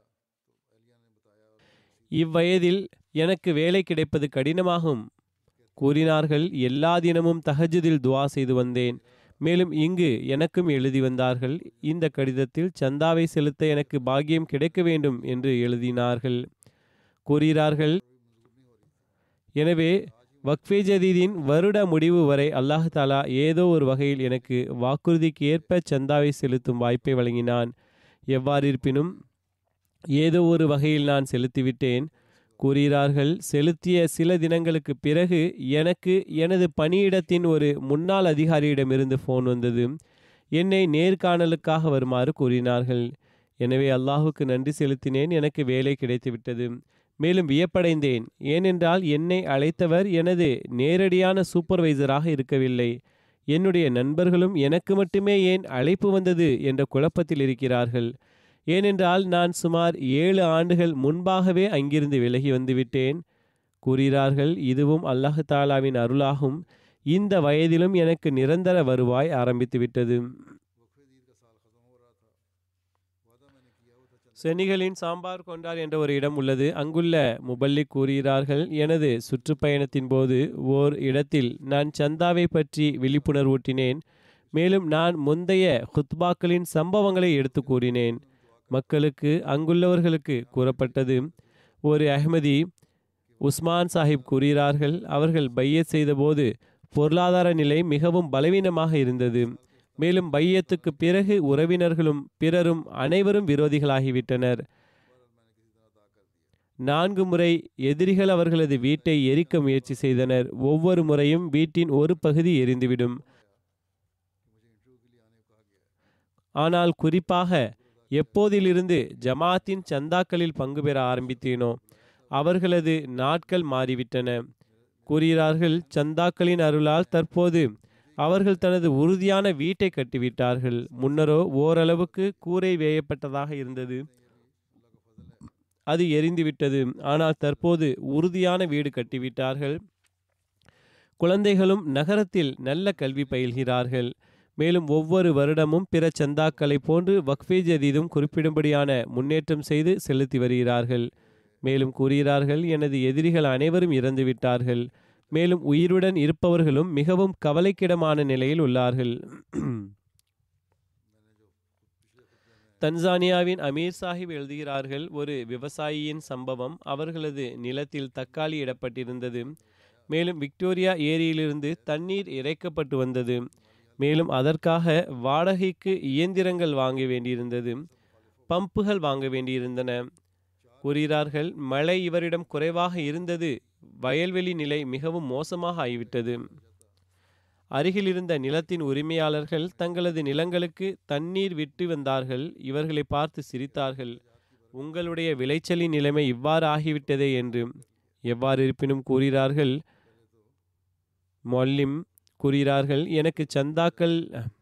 இவ்வயதில் எனக்கு வேலை கிடைப்பது கடினமாகும் கூறினார்கள் எல்லா தினமும் தஹஜுதில் துவா செய்து வந்தேன் மேலும் இங்கு எனக்கும் எழுதி வந்தார்கள் இந்த கடிதத்தில் சந்தாவை செலுத்த எனக்கு பாக்கியம் கிடைக்க வேண்டும் என்று எழுதினார்கள் கூறுகிறார்கள் எனவே வக்ஃபே ஜதீதின் வருட முடிவு வரை அல்லாஹ் தாலா ஏதோ ஒரு வகையில் எனக்கு வாக்குறுதிக்கு ஏற்ப சந்தாவை செலுத்தும் வாய்ப்பை வழங்கினான் எவ்வாறு இருப்பினும் ஏதோ ஒரு வகையில் நான் செலுத்திவிட்டேன் கூறுகிறார்கள் செலுத்திய சில தினங்களுக்கு பிறகு எனக்கு எனது பணியிடத்தின் ஒரு முன்னாள் அதிகாரியிடமிருந்து ஃபோன் வந்தது என்னை நேர்காணலுக்காக வருமாறு கூறினார்கள் எனவே அல்லாஹுக்கு நன்றி செலுத்தினேன் எனக்கு வேலை கிடைத்துவிட்டது மேலும் வியப்படைந்தேன் ஏனென்றால் என்னை அழைத்தவர் எனது நேரடியான சூப்பர்வைசராக இருக்கவில்லை என்னுடைய நண்பர்களும் எனக்கு மட்டுமே ஏன் அழைப்பு வந்தது என்ற குழப்பத்தில் இருக்கிறார்கள் ஏனென்றால் நான் சுமார் ஏழு ஆண்டுகள் முன்பாகவே அங்கிருந்து விலகி வந்துவிட்டேன் கூறுகிறார்கள் இதுவும் அல்லாஹு தாலாவின் அருளாகும் இந்த வயதிலும் எனக்கு நிரந்தர வருவாய் ஆரம்பித்துவிட்டது சென்னிகளின் சாம்பார் கொண்டார் என்ற ஒரு இடம் உள்ளது அங்குள்ள முபல்லி கூறுகிறார்கள் எனது சுற்றுப்பயணத்தின் போது ஓர் இடத்தில் நான் சந்தாவை பற்றி விழிப்புணர்வூட்டினேன் மேலும் நான் முந்தைய ஹுத்பாக்களின் சம்பவங்களை எடுத்து கூறினேன் மக்களுக்கு அங்குள்ளவர்களுக்கு கூறப்பட்டது ஒரு அஹ்மதி உஸ்மான் சாஹிப் கூறுகிறார்கள் அவர்கள் பையத் செய்தபோது பொருளாதார நிலை மிகவும் பலவீனமாக இருந்தது மேலும் பையத்துக்கு பிறகு உறவினர்களும் பிறரும் அனைவரும் விரோதிகளாகிவிட்டனர் நான்கு முறை எதிரிகள் அவர்களது வீட்டை எரிக்க முயற்சி செய்தனர் ஒவ்வொரு முறையும் வீட்டின் ஒரு பகுதி எரிந்துவிடும் ஆனால் குறிப்பாக எப்போதிலிருந்து ஜமாத்தின் சந்தாக்களில் பங்கு பெற ஆரம்பித்தேனோ அவர்களது நாட்கள் மாறிவிட்டன கூறுகிறார்கள் சந்தாக்களின் அருளால் தற்போது அவர்கள் தனது உறுதியான வீட்டை கட்டிவிட்டார்கள் முன்னரோ ஓரளவுக்கு கூரை வேயப்பட்டதாக இருந்தது அது எரிந்துவிட்டது ஆனால் தற்போது உறுதியான வீடு கட்டிவிட்டார்கள் குழந்தைகளும் நகரத்தில் நல்ல கல்வி பயில்கிறார்கள் மேலும் ஒவ்வொரு வருடமும் பிற சந்தாக்களை போன்று வக்ஃபே ஜதீதும் குறிப்பிடும்படியான முன்னேற்றம் செய்து செலுத்தி வருகிறார்கள் மேலும் கூறுகிறார்கள் எனது எதிரிகள் அனைவரும் இறந்து விட்டார்கள் மேலும் உயிருடன் இருப்பவர்களும் மிகவும் கவலைக்கிடமான நிலையில் உள்ளார்கள் தன்சானியாவின் அமீர் சாஹிப் எழுதுகிறார்கள் ஒரு விவசாயியின் சம்பவம் அவர்களது நிலத்தில் தக்காளி இடப்பட்டிருந்தது மேலும் விக்டோரியா ஏரியிலிருந்து தண்ணீர் இறைக்கப்பட்டு வந்தது மேலும் அதற்காக வாடகைக்கு இயந்திரங்கள் வாங்க வேண்டியிருந்தது பம்புகள் வாங்க வேண்டியிருந்தன கூறுகிறார்கள் மழை இவரிடம் குறைவாக இருந்தது வயல்வெளி நிலை மிகவும் மோசமாக ஆகிவிட்டது அருகில் இருந்த நிலத்தின் உரிமையாளர்கள் தங்களது நிலங்களுக்கு தண்ணீர் விட்டு வந்தார்கள் இவர்களை பார்த்து சிரித்தார்கள் உங்களுடைய விளைச்சலின் நிலைமை இவ்வாறு ஆகிவிட்டதே என்று எவ்வாறு இருப்பினும் கூறுகிறார்கள் மொல்லிம் கூறுகிறார்கள் எனக்கு சந்தாக்கள்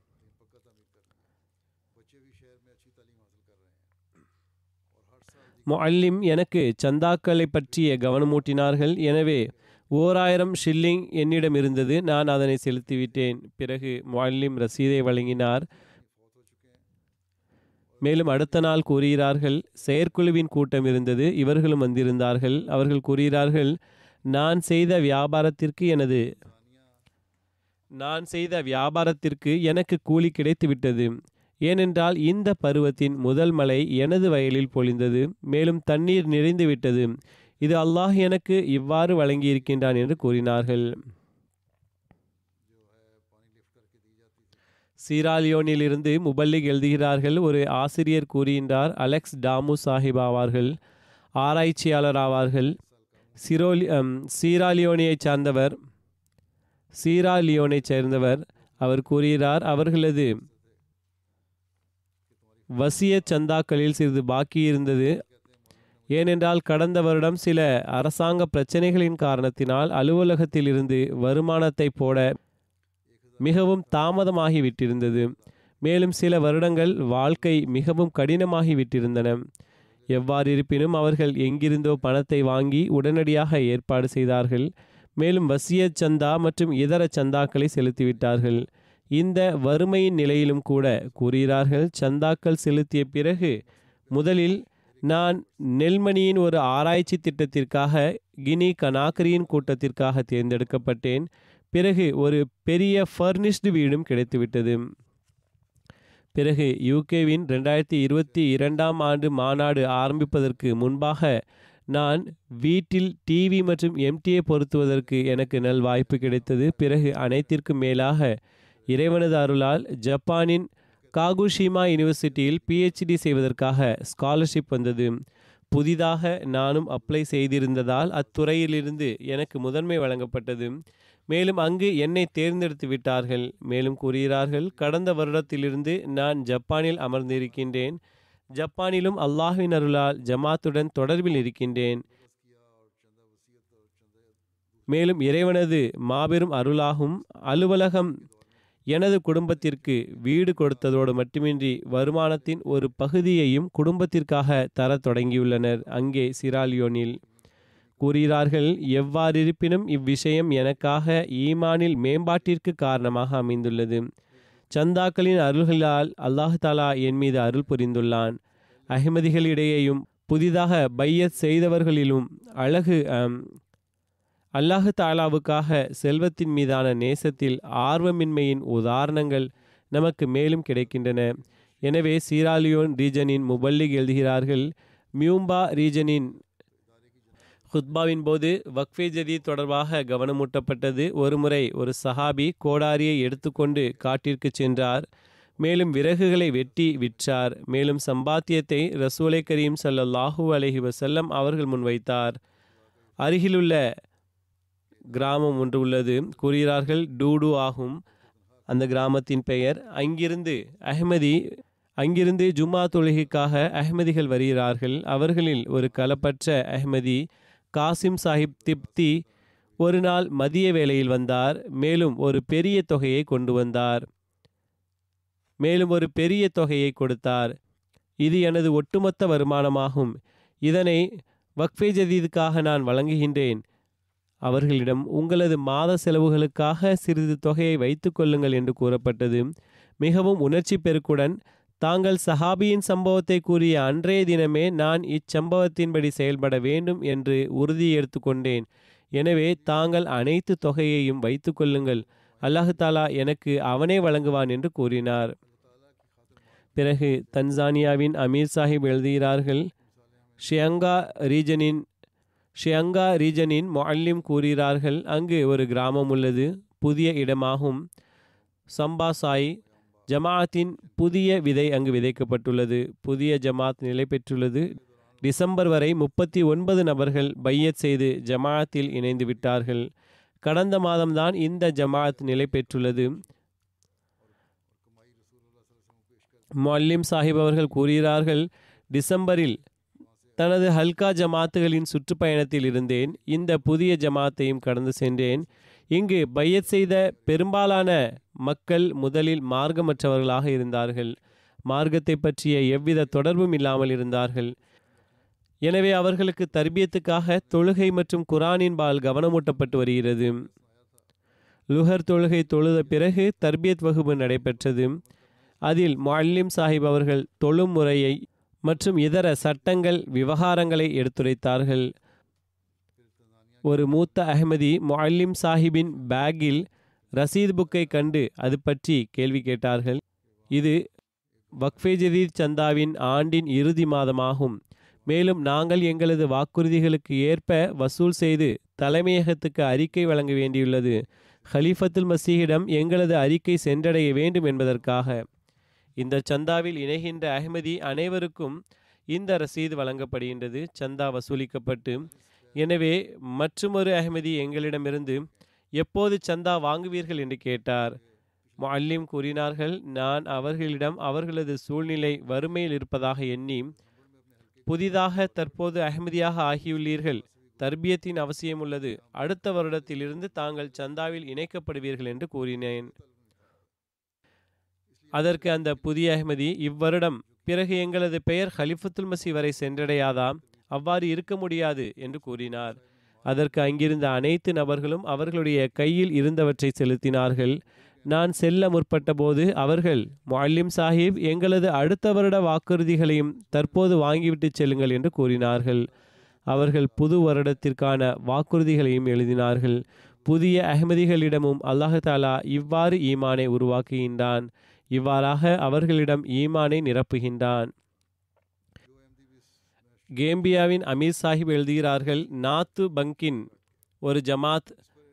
बच्चे भी शहर में अच्छी तालीम हासिल कर रहे हैं और हर साल மொல்லிம் எனக்கு சந்தாக்களை பற்றிய கவனமூட்டினார்கள் எனவே ஓர் ஆயிரம் ஷில்லிங் என்னிடம் இருந்தது நான் அதனை செலுத்திவிட்டேன் பிறகு மொல்லிம் ரசீதை வழங்கினார் மேலும் அடுத்த நாள் கூறுகிறார்கள் செயற்குழுவின் கூட்டம் இருந்தது இவர்களும் வந்திருந்தார்கள் அவர்கள் கூறுகிறார்கள் நான் செய்த வியாபாரத்திற்கு எனது நான் செய்த வியாபாரத்திற்கு எனக்கு கூலி கிடைத்துவிட்டது ஏனென்றால் இந்த பருவத்தின் முதல் மழை எனது வயலில் பொழிந்தது மேலும் தண்ணீர் நிறைந்து விட்டது இது அல்லாஹ் எனக்கு இவ்வாறு வழங்கியிருக்கின்றான் என்று கூறினார்கள் சீராலியோனிலிருந்து முபல்லிக் எழுதுகிறார்கள் ஒரு ஆசிரியர் கூறுகின்றார் அலெக்ஸ் டாமு சாஹிப் ஆவார்கள் ஆராய்ச்சியாளர் ஆவார்கள் சிரோலி அம், சீராலியோனியைச் சார்ந்தவர் சீராலியோனைச் சேர்ந்தவர் அவர் கூறுகிறார் அவர்களது வசிய சந்தாக்களில் சிறிது பாக்கி இருந்தது ஏனென்றால் கடந்த வருடம் சில அரசாங்க பிரச்சனைகளின் காரணத்தினால் அலுவலகத்திலிருந்து வருமானத்தை போட மிகவும் தாமதமாகி விட்டிருந்தது மேலும் சில வருடங்கள் வாழ்க்கை மிகவும் கடினமாகி விட்டிருந்தன எவ்வாறு இருப்பினும் அவர்கள் எங்கிருந்தோ பணத்தை வாங்கி உடனடியாக ஏற்பாடு செய்தார்கள் மேலும் வசிய சந்தா மற்றும் இதர சந்தாக்களை செலுத்திவிட்டார்கள் இந்த வறுமையின் நிலையிலும் கூட கூறுகிறார்கள் சந்தாக்கள் செலுத்திய பிறகு முதலில் நான் நெல்மணியின் ஒரு ஆராய்ச்சி திட்டத்திற்காக கினி கனாக்கரியின் கூட்டத்திற்காக தேர்ந்தெடுக்கப்பட்டேன் பிறகு ஒரு பெரிய ஃபர்னிஷ்டு வீடும் கிடைத்துவிட்டது பிறகு யூகேவின் ரெண்டாயிரத்தி இருபத்தி இரண்டாம் ஆண்டு மாநாடு ஆரம்பிப்பதற்கு முன்பாக நான் வீட்டில் டிவி மற்றும் எம்டியை பொருத்துவதற்கு எனக்கு நல் வாய்ப்பு கிடைத்தது பிறகு அனைத்திற்கும் மேலாக இறைவனது அருளால் ஜப்பானின் காகுஷிமா யூனிவர்சிட்டியில் பிஹெச்டி செய்வதற்காக ஸ்காலர்ஷிப் வந்தது புதிதாக நானும் அப்ளை செய்திருந்ததால் அத்துறையிலிருந்து எனக்கு முதன்மை வழங்கப்பட்டது மேலும் அங்கு என்னை தேர்ந்தெடுத்து விட்டார்கள் மேலும் கூறுகிறார்கள் கடந்த வருடத்திலிருந்து நான் ஜப்பானில் அமர்ந்திருக்கின்றேன் ஜப்பானிலும் அல்லாஹ்வின் அருளால் ஜமாத்துடன் தொடர்பில் இருக்கின்றேன் மேலும் இறைவனது மாபெரும் அருளாகும் அலுவலகம் எனது குடும்பத்திற்கு வீடு கொடுத்ததோடு மட்டுமின்றி வருமானத்தின் ஒரு பகுதியையும் குடும்பத்திற்காக தரத் தொடங்கியுள்ளனர் அங்கே சிராலியோனில் கூறுகிறார்கள் எவ்வாறிருப்பினும் இவ்விஷயம் எனக்காக ஈமானில் மேம்பாட்டிற்கு காரணமாக அமைந்துள்ளது சந்தாக்களின் அருள்களால் அல்லாஹ் தாலா என் மீது அருள் புரிந்துள்ளான் அஹ்மதிகளிடையேயும் புதிதாக பையத் செய்தவர்களிலும் அழகு அம், அல்லாஹு தாலாவுக்காக செல்வத்தின் மீதான நேசத்தில் ஆர்வமின்மையின் உதாரணங்கள் நமக்கு மேலும் கிடைக்கின்றன எனவே சீராலியோன் ரீஜனின் முபல்லிக் எழுதுகிறார்கள் மியூம்பா ரீஜனின் ஹுத்பாவின் போது வக்ஃபே ஜதீத் தொடர்பாக கவனமூட்டப்பட்டது ஒருமுறை ஒரு சஹாபி கோடாரியை எடுத்துக்கொண்டு காட்டிற்கு சென்றார் மேலும் விறகுகளை வெட்டி விற்றார் மேலும் சம்பாத்தியத்தை ரசூலை கரீம் ஸல்லல்லாஹு அலைஹி வஸல்லம் அவர்கள் முன்வைத்தார் அருகிலுள்ள கிராமம் ஒன்று உள்ளது கூறுகிறார்கள் டூடு ஆகும் அந்த கிராமத்தின் பெயர் அங்கிருந்து அஹ்மதி அங்கிருந்து ஜும்மா தொழுகைக்காக அஹ்மதிகள் வருகிறார்கள் அவர்களில் ஒரு களப்பற்ற அஹ்மதி காசிம் சாஹிப் திப்தி ஒரு நாள் மதிய வேளையில் வந்தார் மேலும் ஒரு பெரிய தொகையை கொண்டு வந்தார் மேலும் ஒரு பெரிய தொகையை கொடுத்தார் இது எனது ஒட்டுமொத்த வருமானமாகும் இதனை வக்ஃபே ஜதீதுக்காக நான் வழங்குகின்றேன் அவர்களிடம் உங்களது மாத செலவுகளுக்காக சிறிது தொகையை வைத்துக் கொள்ளுங்கள் என்று கூறப்பட்டது மிகவும் உணர்ச்சி பெருக்குடன் தாங்கள் சஹாபியின் சம்பவத்தை கூறிய அன்றைய தினமே நான் இச்சம்பவத்தின்படி செயல்பட வேண்டும் என்று உறுதி எடுத்துக்கொண்டேன் எனவே தாங்கள் அனைத்து தொகையையும் வைத்துக் கொள்ளுங்கள் அல்லாஹு தாலா எனக்கு அவனே வழங்குவான் என்று கூறினார் பிறகு தன்சானியாவின் அமீர் சாஹிப் எழுதுகிறார்கள் ஷியங்கா ரீஜனின் ஷியங்கா ரீஜனின் மொல்லிம் கூறுகிறார்கள் அங்கு ஒரு கிராமம் உள்ளது புதிய இடமாகும் சம்பாசாய் ஜமாஅத்தின் புதிய விதை அங்கு விதைக்கப்பட்டுள்ளது புதிய ஜமாத் நிலை பெற்றுள்ளது டிசம்பர் வரை முப்பத்தி ஒன்பது நபர்கள் பையத் செய்து ஜமாஅத்தில் இணைந்து விட்டார்கள் கடந்த மாதம்தான் இந்த ஜமாஅத் நிலை பெற்றுள்ளது மொல்லிம் சாஹிப் அவர்கள் கூறுகிறார்கள் டிசம்பரில் தனது ஹல்கா ஜமாத்துகளின் சுற்றுப்பயணத்தில் இருந்தேன் இந்த புதிய ஜமாத்தையும் கடந்து சென்றேன் இங்கு பையத் செய்த பெரும்பாலான மக்கள் முதலில் மார்க்கமற்றவர்களாக இருந்தார்கள் மார்க்கத்தை பற்றிய எவ்வித தொடர்பும் இல்லாமல் இருந்தார்கள் எனவே அவர்களுக்கு தர்பியத்துக்காக தொழுகை மற்றும் குரானின் பால் கவனமூட்டப்பட்டு வருகிறது லுஹர் தொழுகை தொழுத பிறகு தர்பியத் வகுப்பு நடைபெற்றது அதில் முல்லிம் சாஹிப் அவர்கள் தொழும் முறையை மற்றும் இதர சட்டங்கள் விவகாரங்களை எடுத்துரைத்தார்கள் ஒரு மூத்த அஹ்மதி முல்லிம் சாஹிப்பின் பேக்கில் ரசீத் புக்கை கண்டு அது பற்றி கேள்வி கேட்டார்கள் இது வக்ஃபே ஜதீத் சந்தாவின் ஆண்டின் இறுதி மாதமாகும் மேலும் நாங்கள் எங்களது வாக்குறுதிகளுக்கு ஏற்ப வசூல் செய்து தலைமையகத்துக்கு அறிக்கை வழங்க வேண்டியுள்ளது ஹலீஃபத்துல் மசீஹிடம் எங்களது அறிக்கை சென்றடைய வேண்டும் என்பதற்காக இந்த சந்தாவில் இணைகின்ற அஹ்மதி அனைவருக்கும் இந்த ரசீது வழங்கப்படுகின்றது சந்தா வசூலிக்கப்பட்டு எனவே மற்றுமொரு அஹ்மதி எங்களிடமிருந்து எப்போது சந்தா வாங்குவீர்கள் என்று கேட்டார் முல்லிம் கூறினார்கள் நான் அவர்களிடம் அவர்களது சூழ்நிலை வறுமையில் இருப்பதாக எண்ணி புதிதாக தற்போது அஹ்மதியாக ஆகியுள்ளீர்கள் தர்பியத்தின் அவசியம் உள்ளது அடுத்த வருடத்திலிருந்து தாங்கள் சந்தாவில் இணைக்கப்படுவீர்கள் என்று கூறினேன் அதற்கு அந்த புதிய அஹ்மதி இவ்வருடம் பிறகு எங்களது பெயர் ஹலிஃபத்துல் மசி வரை சென்றடையாதா அவ்வாறு இருக்க முடியாது என்று கூறினார் அதற்கு அங்கிருந்த அனைத்து நபர்களும் அவர்களுடைய கையில் இருந்தவற்றை செலுத்தினார்கள் நான் செல்ல முற்பட்ட போது அவர்கள் முல்லிம் சாஹிப் எங்களது அடுத்த வருட வாக்குறுதிகளையும் தற்போது வாங்கிவிட்டு செல்லுங்கள் என்று கூறினார்கள் அவர்கள் புது வருடத்திற்கான வாக்குறுதிகளையும் எழுதினார்கள் புதிய அஹ்மதிகளிடமும் அல்லாஹு தாலா இவ்வாறு ஈமானை உருவாக்குகின்றான் இவ்வாறாக அவர்களிடம் ஈமானை நிரப்புகின்றான் கேம்பியாவின் அமீர் சாஹிப் எழுதுகிறார்கள் நாத்து பங்கின் ஒரு ஜமாத்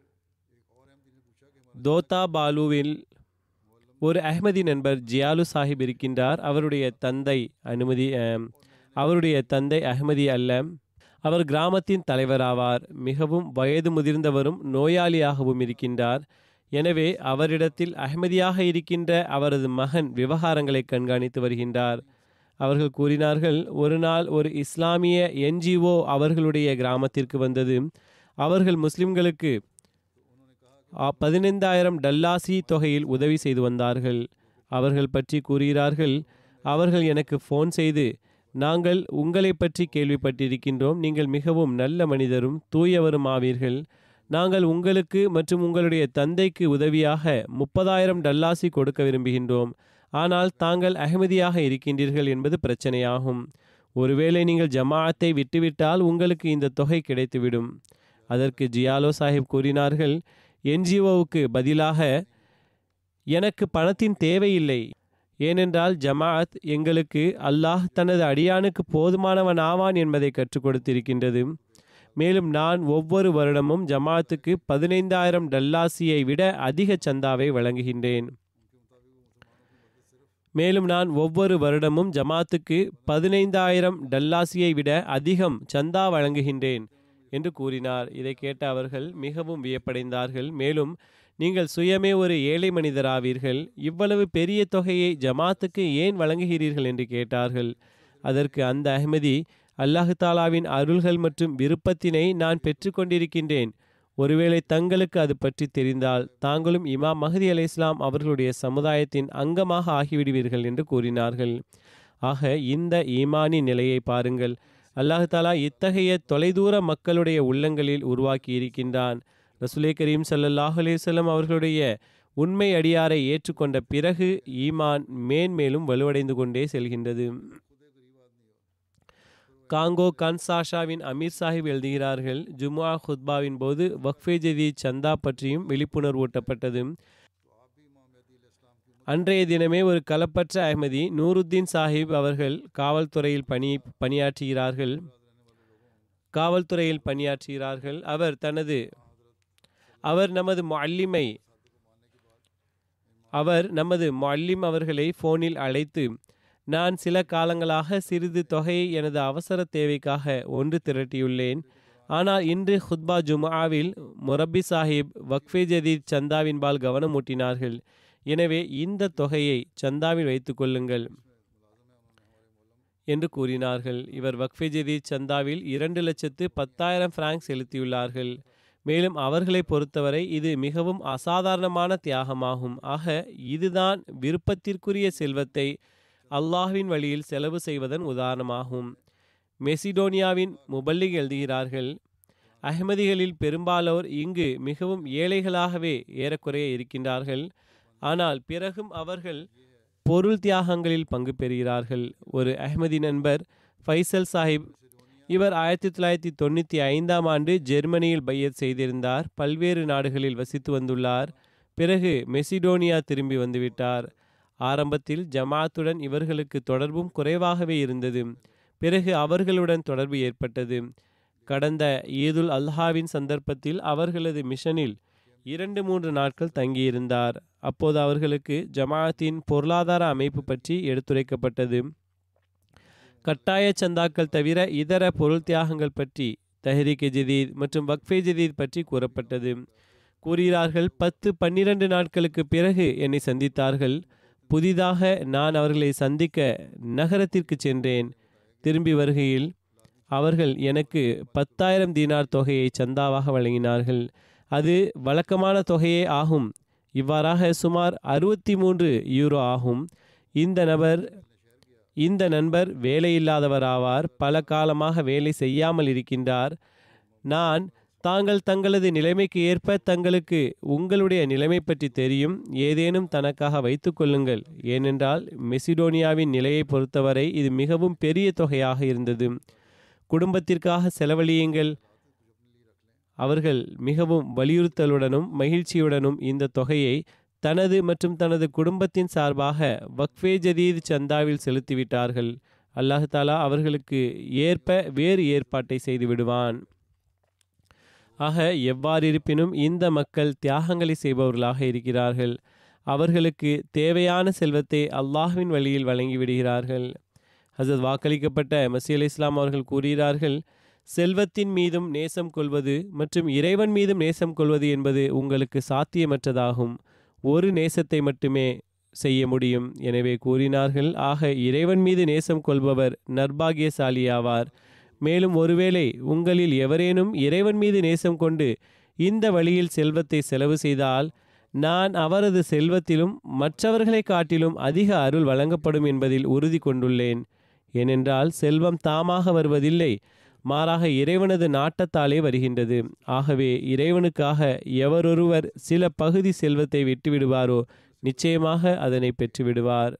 தோதா பாலுவில் ஒரு அஹ்மதி நண்பர் ஜியாலு சாஹிப் இருக்கின்றார் அவருடைய தந்தை அனுமதி அஹ், அவருடைய தந்தை அஹ்மதி அல்ல அவர் கிராமத்தின் தலைவராவார் மிகவும் வயது முதிர்ந்தவரும் நோயாளியாகவும் இருக்கின்றார் எனவே அவரிடத்தில் அஹ்மதியாக இருக்கின்ற அவரது மகன் விவகாரங்களை கண்காணித்து வருகின்றார் அவர்கள் கூறினார்கள் ஒரு நாள் ஒரு இஸ்லாமிய என்ஜிஓ அவர்களுடைய கிராமத்திற்கு வந்தது அவர்கள் முஸ்லிம்களுக்கு ஆ, பதினைந்தாயிரம் டல்லாசி தொகையில் உதவி செய்து வந்தார்கள் அவர்கள் பற்றி கூறுகிறார்கள் அவர்கள் எனக்கு ஃபோன் செய்து நாங்கள் உங்களை பற்றி கேள்விப்பட்டிருக்கின்றோம் நீங்கள் மிகவும் நல்ல மனிதரும் தூயவரும் ஆவீர்கள் நாங்கள் உங்களுக்கு மற்றும் உங்களுடைய தந்தைக்கு உதவியாக முப்பதாயிரம் டல்லாசி கொடுக்க விரும்புகின்றோம் ஆனால் தாங்கள் அகமதியாக இருக்கின்றீர்கள் என்பது பிரச்சனையாகும் ஒருவேளை நீங்கள் ஜமாஅத்தை விட்டுவிட்டால் உங்களுக்கு இந்த தொகை கிடைத்துவிடும் அதற்கு ஜியாலோ சாஹிப் கூறினார்கள் என்ஜிஓவுக்கு பதிலாக எனக்கு பணத்தின் தேவையில்லை ஏனென்றால் ஜமாஅத் எங்களுக்கு அல்லாஹ் தனது அடியானுக்கு போதுமானவன் ஆவான் என்பதை கற்றுக் கொடுத்திருக்கின்றது மேலும் நான் ஒவ்வொரு வருடமும் ஜமாஅத்துக்கு பதினைந்தாயிரம் டல்லாசியை விட அதிக சந்தாவை வழங்குகின்றேன் மேலும் நான் ஒவ்வொரு வருடமும் ஜமாத்துக்கு பதினைந்தாயிரம் டல்லாசியை விட அதிகம் சந்தா வழங்குகின்றேன் என்று கூறினார் இதை கேட்ட அவர்கள் மிகவும் வியப்படைந்தார்கள் மேலும் நீங்கள் சுயமே ஒரு ஏழை மனிதராவீர்கள் இவ்வளவு பெரிய தொகையை ஜமாத்துக்கு ஏன் வழங்குகிறீர்கள் என்று கேட்டார்கள் அதற்கு அந்த அஹ்மதி அல்லாஹு தாலாவின் அருள்கள் மற்றும் விருப்பத்தினை நான் பெற்றுக்கொண்டிருக்கின்றேன் ஒருவேளை தங்களுக்கு அது பற்றி தெரிந்தால் தாங்களும் இமாம் மஹதி அலை இஸ்லாம் அவர்களுடைய சமுதாயத்தின் அங்கமாக ஆகிவிடுவீர்கள் என்று கூறினார்கள் ஆக இந்த ஈமானி நிலையை பாருங்கள் அல்லாஹு தாலா இத்தகைய தொலைதூர மக்களுடைய உள்ளங்களில் உருவாக்கி இருக்கின்றான் ரசுலே கரீம் ஸல்லல்லாஹு அலைஹி வஸல்லம் அவர்களுடைய உண்மை அடியாரை ஏற்றுக்கொண்ட பிறகு ஈமான் மேன்மேலும் வலுவடைந்து கொண்டே செல்கின்றது காங்கோ கன்சாஷாவின் அமீர் சாஹிப் எழுதுகிறார்கள் ஜும்ஆ ஹுத்பாவின் போது வக்ஃபே ஜதீத் சந்தா பற்றியும் விழிப்புணர்வூட்டப்பட்டது அன்றைய தினமே ஒரு களப்பற்ற அஹ்மதி நூருத்தீன் சாஹிப் அவர்கள் காவல்துறையில் பணி பணியாற்றுகிறார்கள் காவல்துறையில் பணியாற்றுகிறார்கள் அவர் தனது அவர் நமது முஅல்லிமை அவர் நமது முஅல்லிம் அவர்களை ஃபோனில் அழைத்து நான் சில காலங்களாக சிறிது தொகையை எனது அவசர தேவைக்காக ஒன்று திரட்டியுள்ளேன் ஆனால் இன்று ஹுத்பா ஜும்ஆவில் முரப்பி சாஹிப் வக்ஃபே ஜதீத் சந்தாவின்பால் கவனமூட்டினார்கள் எனவே இந்த தொகையை சந்தாவில் வைத்துக் கொள்ளுங்கள் என்று கூறினார்கள் இவர் வக்ஃபே ஜதீத் சந்தாவில் இரண்டு லட்சத்து பத்தாயிரம் பிராங்க் செலுத்தியுள்ளார்கள் மேலும் அவர்களை பொறுத்தவரை இது மிகவும் அசாதாரணமான தியாகமாகும் ஆக இதுதான் விருப்பத்திற்குரிய செல்வத்தை அல்லாஹ்வின் வழியில் செலவு செய்வதன் உதாரணமாகும் மெசிடோனியாவின் முபல்லிக் எழுதுகிறார்கள் அஹ்மதிகளில் பெரும்பாலோர் இங்கு மிகவும் ஏழைகளாகவே ஏறக்குறைய இருக்கின்றார்கள் ஆனால் பிறகும் அவர்கள் பொருள் தியாகங்களில் பங்கு பெறுகிறார்கள் ஒரு அஹ்மதி நண்பர் ஃபைசல் சாஹிப் இவர் ஆயிரத்தி தொள்ளாயிரத்தி தொண்ணூற்றி ஐந்தாம் ஆண்டு ஜெர்மனியில் பையத் செய்திருந்தார் பல்வேறு நாடுகளில் வசித்து வந்துள்ளார் பிறகு மெசிடோனியா திரும்பி வந்துவிட்டார் ஆரம்பத்தில் ஜமாத்துடன் இவர்களுக்கு தொடர்பும் குறைவாகவே இருந்தது பிறகு அவர்களுடன் தொடர்பு ஏற்பட்டது கடந்த ஈதுல் அல்ஹாவின் சந்தர்ப்பத்தில் அவர்களது மிஷனில் இரண்டு மூன்று நாட்கள் தங்கியிருந்தார் அப்போது அவர்களுக்கு ஜமாஅத்தின் பொருளாதார அமைப்பு பற்றி எடுத்துரைக்கப்பட்டது கட்டாய சந்தாக்கள் தவிர இதர பொருள் தியாகங்கள் பற்றி தஹரிக் ஜதீத் மற்றும் வக்ஃபே ஜதீத் பற்றி கூறப்பட்டது கூறுகிறார்கள் பத்து பன்னிரண்டு நாட்களுக்கு பிறகு என்னை சந்தித்தார்கள் புதிதாக நான் அவர்களை சந்திக்க நகரத்திற்கு சென்றேன் திரும்பி வருகையில் அவர்கள் எனக்கு பத்தாயிரம் தீனார் தொகையை சந்தாவாக வழங்கினார்கள் அது வழக்கமான தொகையே ஆகும் இவ்வாறாக சுமார் அறுபத்தி மூன்று யூரோ ஆகும் இந்த நபர் இந்த நண்பர் வேலையில்லாதவர் ஆவார் பல காலமாக வேலை செய்யாமல் இருக்கின்றார் நான் தாங்கள் தங்களது நிலைமைக்கு ஏற்ப தங்களுக்கு உங்களுடைய நிலைமை பற்றி தெரியும் ஏதேனும் தனக்காக வைத்துக் கொள்ளுங்கள் ஏனென்றால் மெசிடோனியாவின் நிலையை பொறுத்தவரை இது மிகவும் பெரிய தொகையாக இருந்தது குடும்பத்திற்காக செலவழியுங்கள் அவர்கள் மிகவும் வலியுறுத்தலுடனும் மகிழ்ச்சியுடனும் இந்த தொகையை தனது மற்றும் தனது குடும்பத்தின் சார்பாக வக்ஃபே ஜதீத் சந்தாவில் செலுத்திவிட்டார்கள் அல்லாஹ் தாலா அவர்களுக்கு ஏற்ப வேறு ஏற்பாட்டை செய்து விடுவான் ஆக எவ்வாறிருப்பினும் இந்த மக்கள் தியாகங்களை செய்பவர்களாக இருக்கிறார்கள் அவர்களுக்கு தேவையான செல்வத்தை அல்லாஹ்வின் வழியில் வழங்கிவிடுகிறார்கள் ஹசரத் வாக்களிக்கப்பட்ட மசி அலி இஸ்லாம் அவர்கள் கூறுகிறார்கள் செல்வத்தின் மீதும் நேசம் கொள்வது மற்றும் இறைவன் மீதும் நேசம் கொள்வது என்பது உங்களுக்கு சாத்தியமற்றதாகும் ஒரு நேசத்தை மட்டுமே செய்ய முடியும் எனவே கூறினார்கள் ஆக இறைவன் மீது நேசம் கொள்பவர் நர்பாகியசாலியாவார் மேலும் ஒருவேளை உங்களில் எவரேனும் இறைவன் மீது நேசம் கொண்டு இந்த வழியில் செல்வத்தை செலவு செய்தால் நான் அவரது செல்வத்திலும் மற்றவர்களை காட்டிலும் அதிக அருள் வழங்கப்படும் என்பதில் உறுதி கொண்டுள்ளேன் ஏனென்றால் செல்வம் தாமாக வருவதில்லை மாறாக இறைவனது நாட்டத்தாலே வருகின்றது ஆகவே இறைவனுக்காக எவரொருவர் சில பகுதி செல்வத்தை விட்டுவிடுவாரோ நிச்சயமாக அதனை பெற்றுவிடுவார்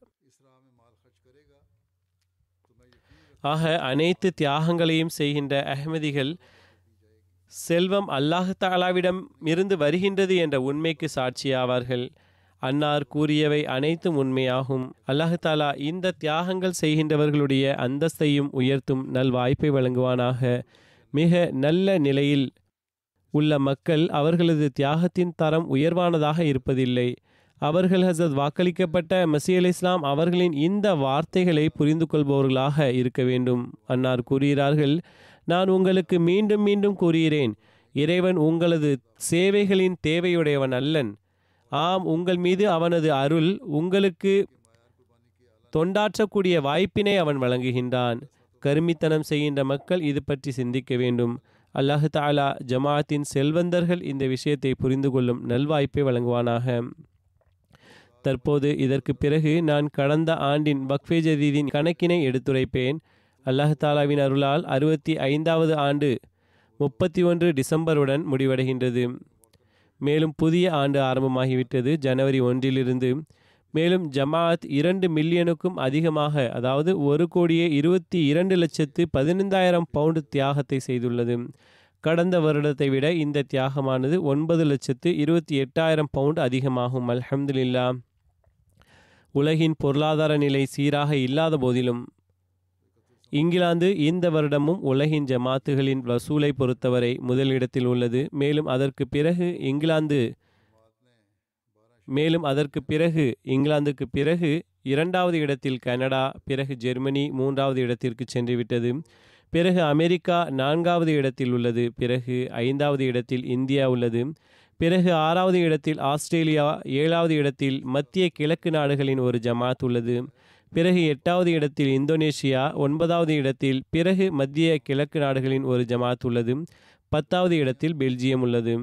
ஆக அனைத்து தியாகங்களையும் செய்கின்ற அஹ்மதிகள் செல்வம் அல்லாஹ் தாலாவிடம் இருந்து வருகின்றது என்ற உண்மைக்கு சாட்சியாவார்கள் அன்னார் கூறியவை அனைத்தும் உண்மையாகும் அல்லாஹ் தாலா இந்த தியாகங்கள் செய்கின்றவர்களுடைய அந்தஸ்தையும் உயர்த்தும் நல் வாய்ப்பை வழங்குவானாக மிக நல்ல நிலையில் உள்ள மக்கள் அவர்களது தியாகத்தின் தரம் உயர்வானதாக இருப்பதில்லை அவர்கள் ஹசத் வாக்களிக்கப்பட்ட மசி அலி இஸ்லாம் அவர்களின் இந்த வார்த்தைகளை புரிந்து கொள்பவர்களாக இருக்க வேண்டும் அன்னார் கூறுகிறார்கள் நான் உங்களுக்கு மீண்டும் மீண்டும் கூறுகிறேன் இறைவன் உங்களது சேவைகளின் தேவையுடையவன் அல்லன் ஆம் உங்கள் மீது அவனது அருள் உங்களுக்கு தொண்டாற்றக்கூடிய வாய்ப்பினை அவன் வழங்குகின்றான் கருமித்தனம் செய்கின்ற மக்கள் இது பற்றி சிந்திக்க வேண்டும் அல்லாஹு தாலா ஜமாஅத்தின் செல்வந்தர்கள் இந்த விஷயத்தை புரிந்து கொள்ளும் நல்வாய்ப்பை வழங்குவானாக தற்போது இதற்கு பிறகு நான் கடந்த ஆண்டின் வக்ஃபே ஜதீதின் கணக்கினை எடுத்துரைப்பேன் அல்லாஹ் தாலாவின் அருளால் அறுபத்தி ஐந்தாவது ஆண்டு முப்பத்தி ஒன்று டிசம்பருடன் முடிவடைகின்றது மேலும் புதிய ஆண்டு ஆரம்பமாகிவிட்டது ஜனவரி ஒன்றிலிருந்து மேலும் ஜமாஅத் இரண்டு மில்லியனுக்கும் அதிகமாக அதாவது ஒரு கோடியே இருபத்தி இரண்டு லட்சத்து பதினைந்தாயிரம் பவுண்டு தியாகத்தை செய்துள்ளது கடந்த வருடத்தை விட இந்த தியாகமானது ஒன்பது லட்சத்து இருபத்தி எட்டாயிரம் பவுண்ட் அதிகமாகும் அல்ஹம்துலில்லா உலகின் பொருளாதார நிலை சீராக இல்லாத போதிலும் இங்கிலாந்து இந்த வருடமும் உலகின் ஜமாத்துகளின் வசூலை பொறுத்தவரை முதலிடத்தில் உள்ளது மேலும் அதற்கு பிறகு இங்கிலாந்து மேலும் அதற்கு பிறகு இங்கிலாந்துக்கு பிறகு இரண்டாவது இடத்தில் கனடா பிறகு ஜெர்மனி மூன்றாவது இடத்திற்கு சென்றுவிட்டது பிறகு அமெரிக்கா நான்காவது இடத்தில் உள்ளது பிறகு ஐந்தாவது இடத்தில் இந்தியா உள்ளது பிறகு ஆறாவது இடத்தில் ஆஸ்திரேலியா ஏழாவது இடத்தில் மத்திய கிழக்கு நாடுகளின் ஒரு ஜமாத் உள்ளது பிறகு எட்டாவது இடத்தில் இந்தோனேஷியா ஒன்பதாவது இடத்தில் பிறகு மத்திய கிழக்கு நாடுகளின் ஒரு ஜமாத் உள்ளது பத்தாவது இடத்தில் பெல்ஜியம் உள்ளது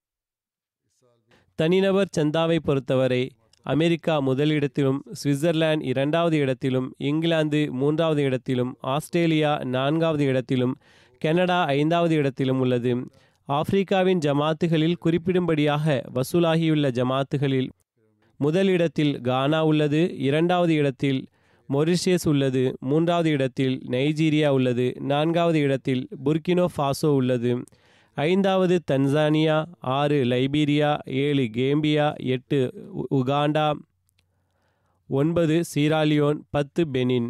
தனிநபர் சந்தாவை பொறுத்தவரை அமெரிக்கா முதலிடத்திலும் சுவிட்சர்லாந்து இரண்டாவது இடத்திலும் இங்கிலாந்து மூன்றாவது இடத்திலும் ஆஸ்திரேலியா நான்காவது இடத்திலும் கனடா ஐந்தாவது இடத்திலும் உள்ளது ஆப்பிரிக்காவின் ஜமாத்துகளில் குறிப்பிடும்படியாக வசூலாகியுள்ள ஜமாத்துகளில் முதலிடத்தில் கானா உள்ளது இரண்டாவது இடத்தில் மொரிஷியஸ் உள்ளது மூன்றாவது இடத்தில் நைஜீரியா உள்ளது நான்காவது இடத்தில் புர்கினோ ஃபாசோ உள்ளது ஐந்தாவது தன்சானியா ஆறு லைபீரியா ஏழு கேம்பியா எட்டு உ- உகாண்டா ஒன்பது சீராலியோன் பத்து பெனின்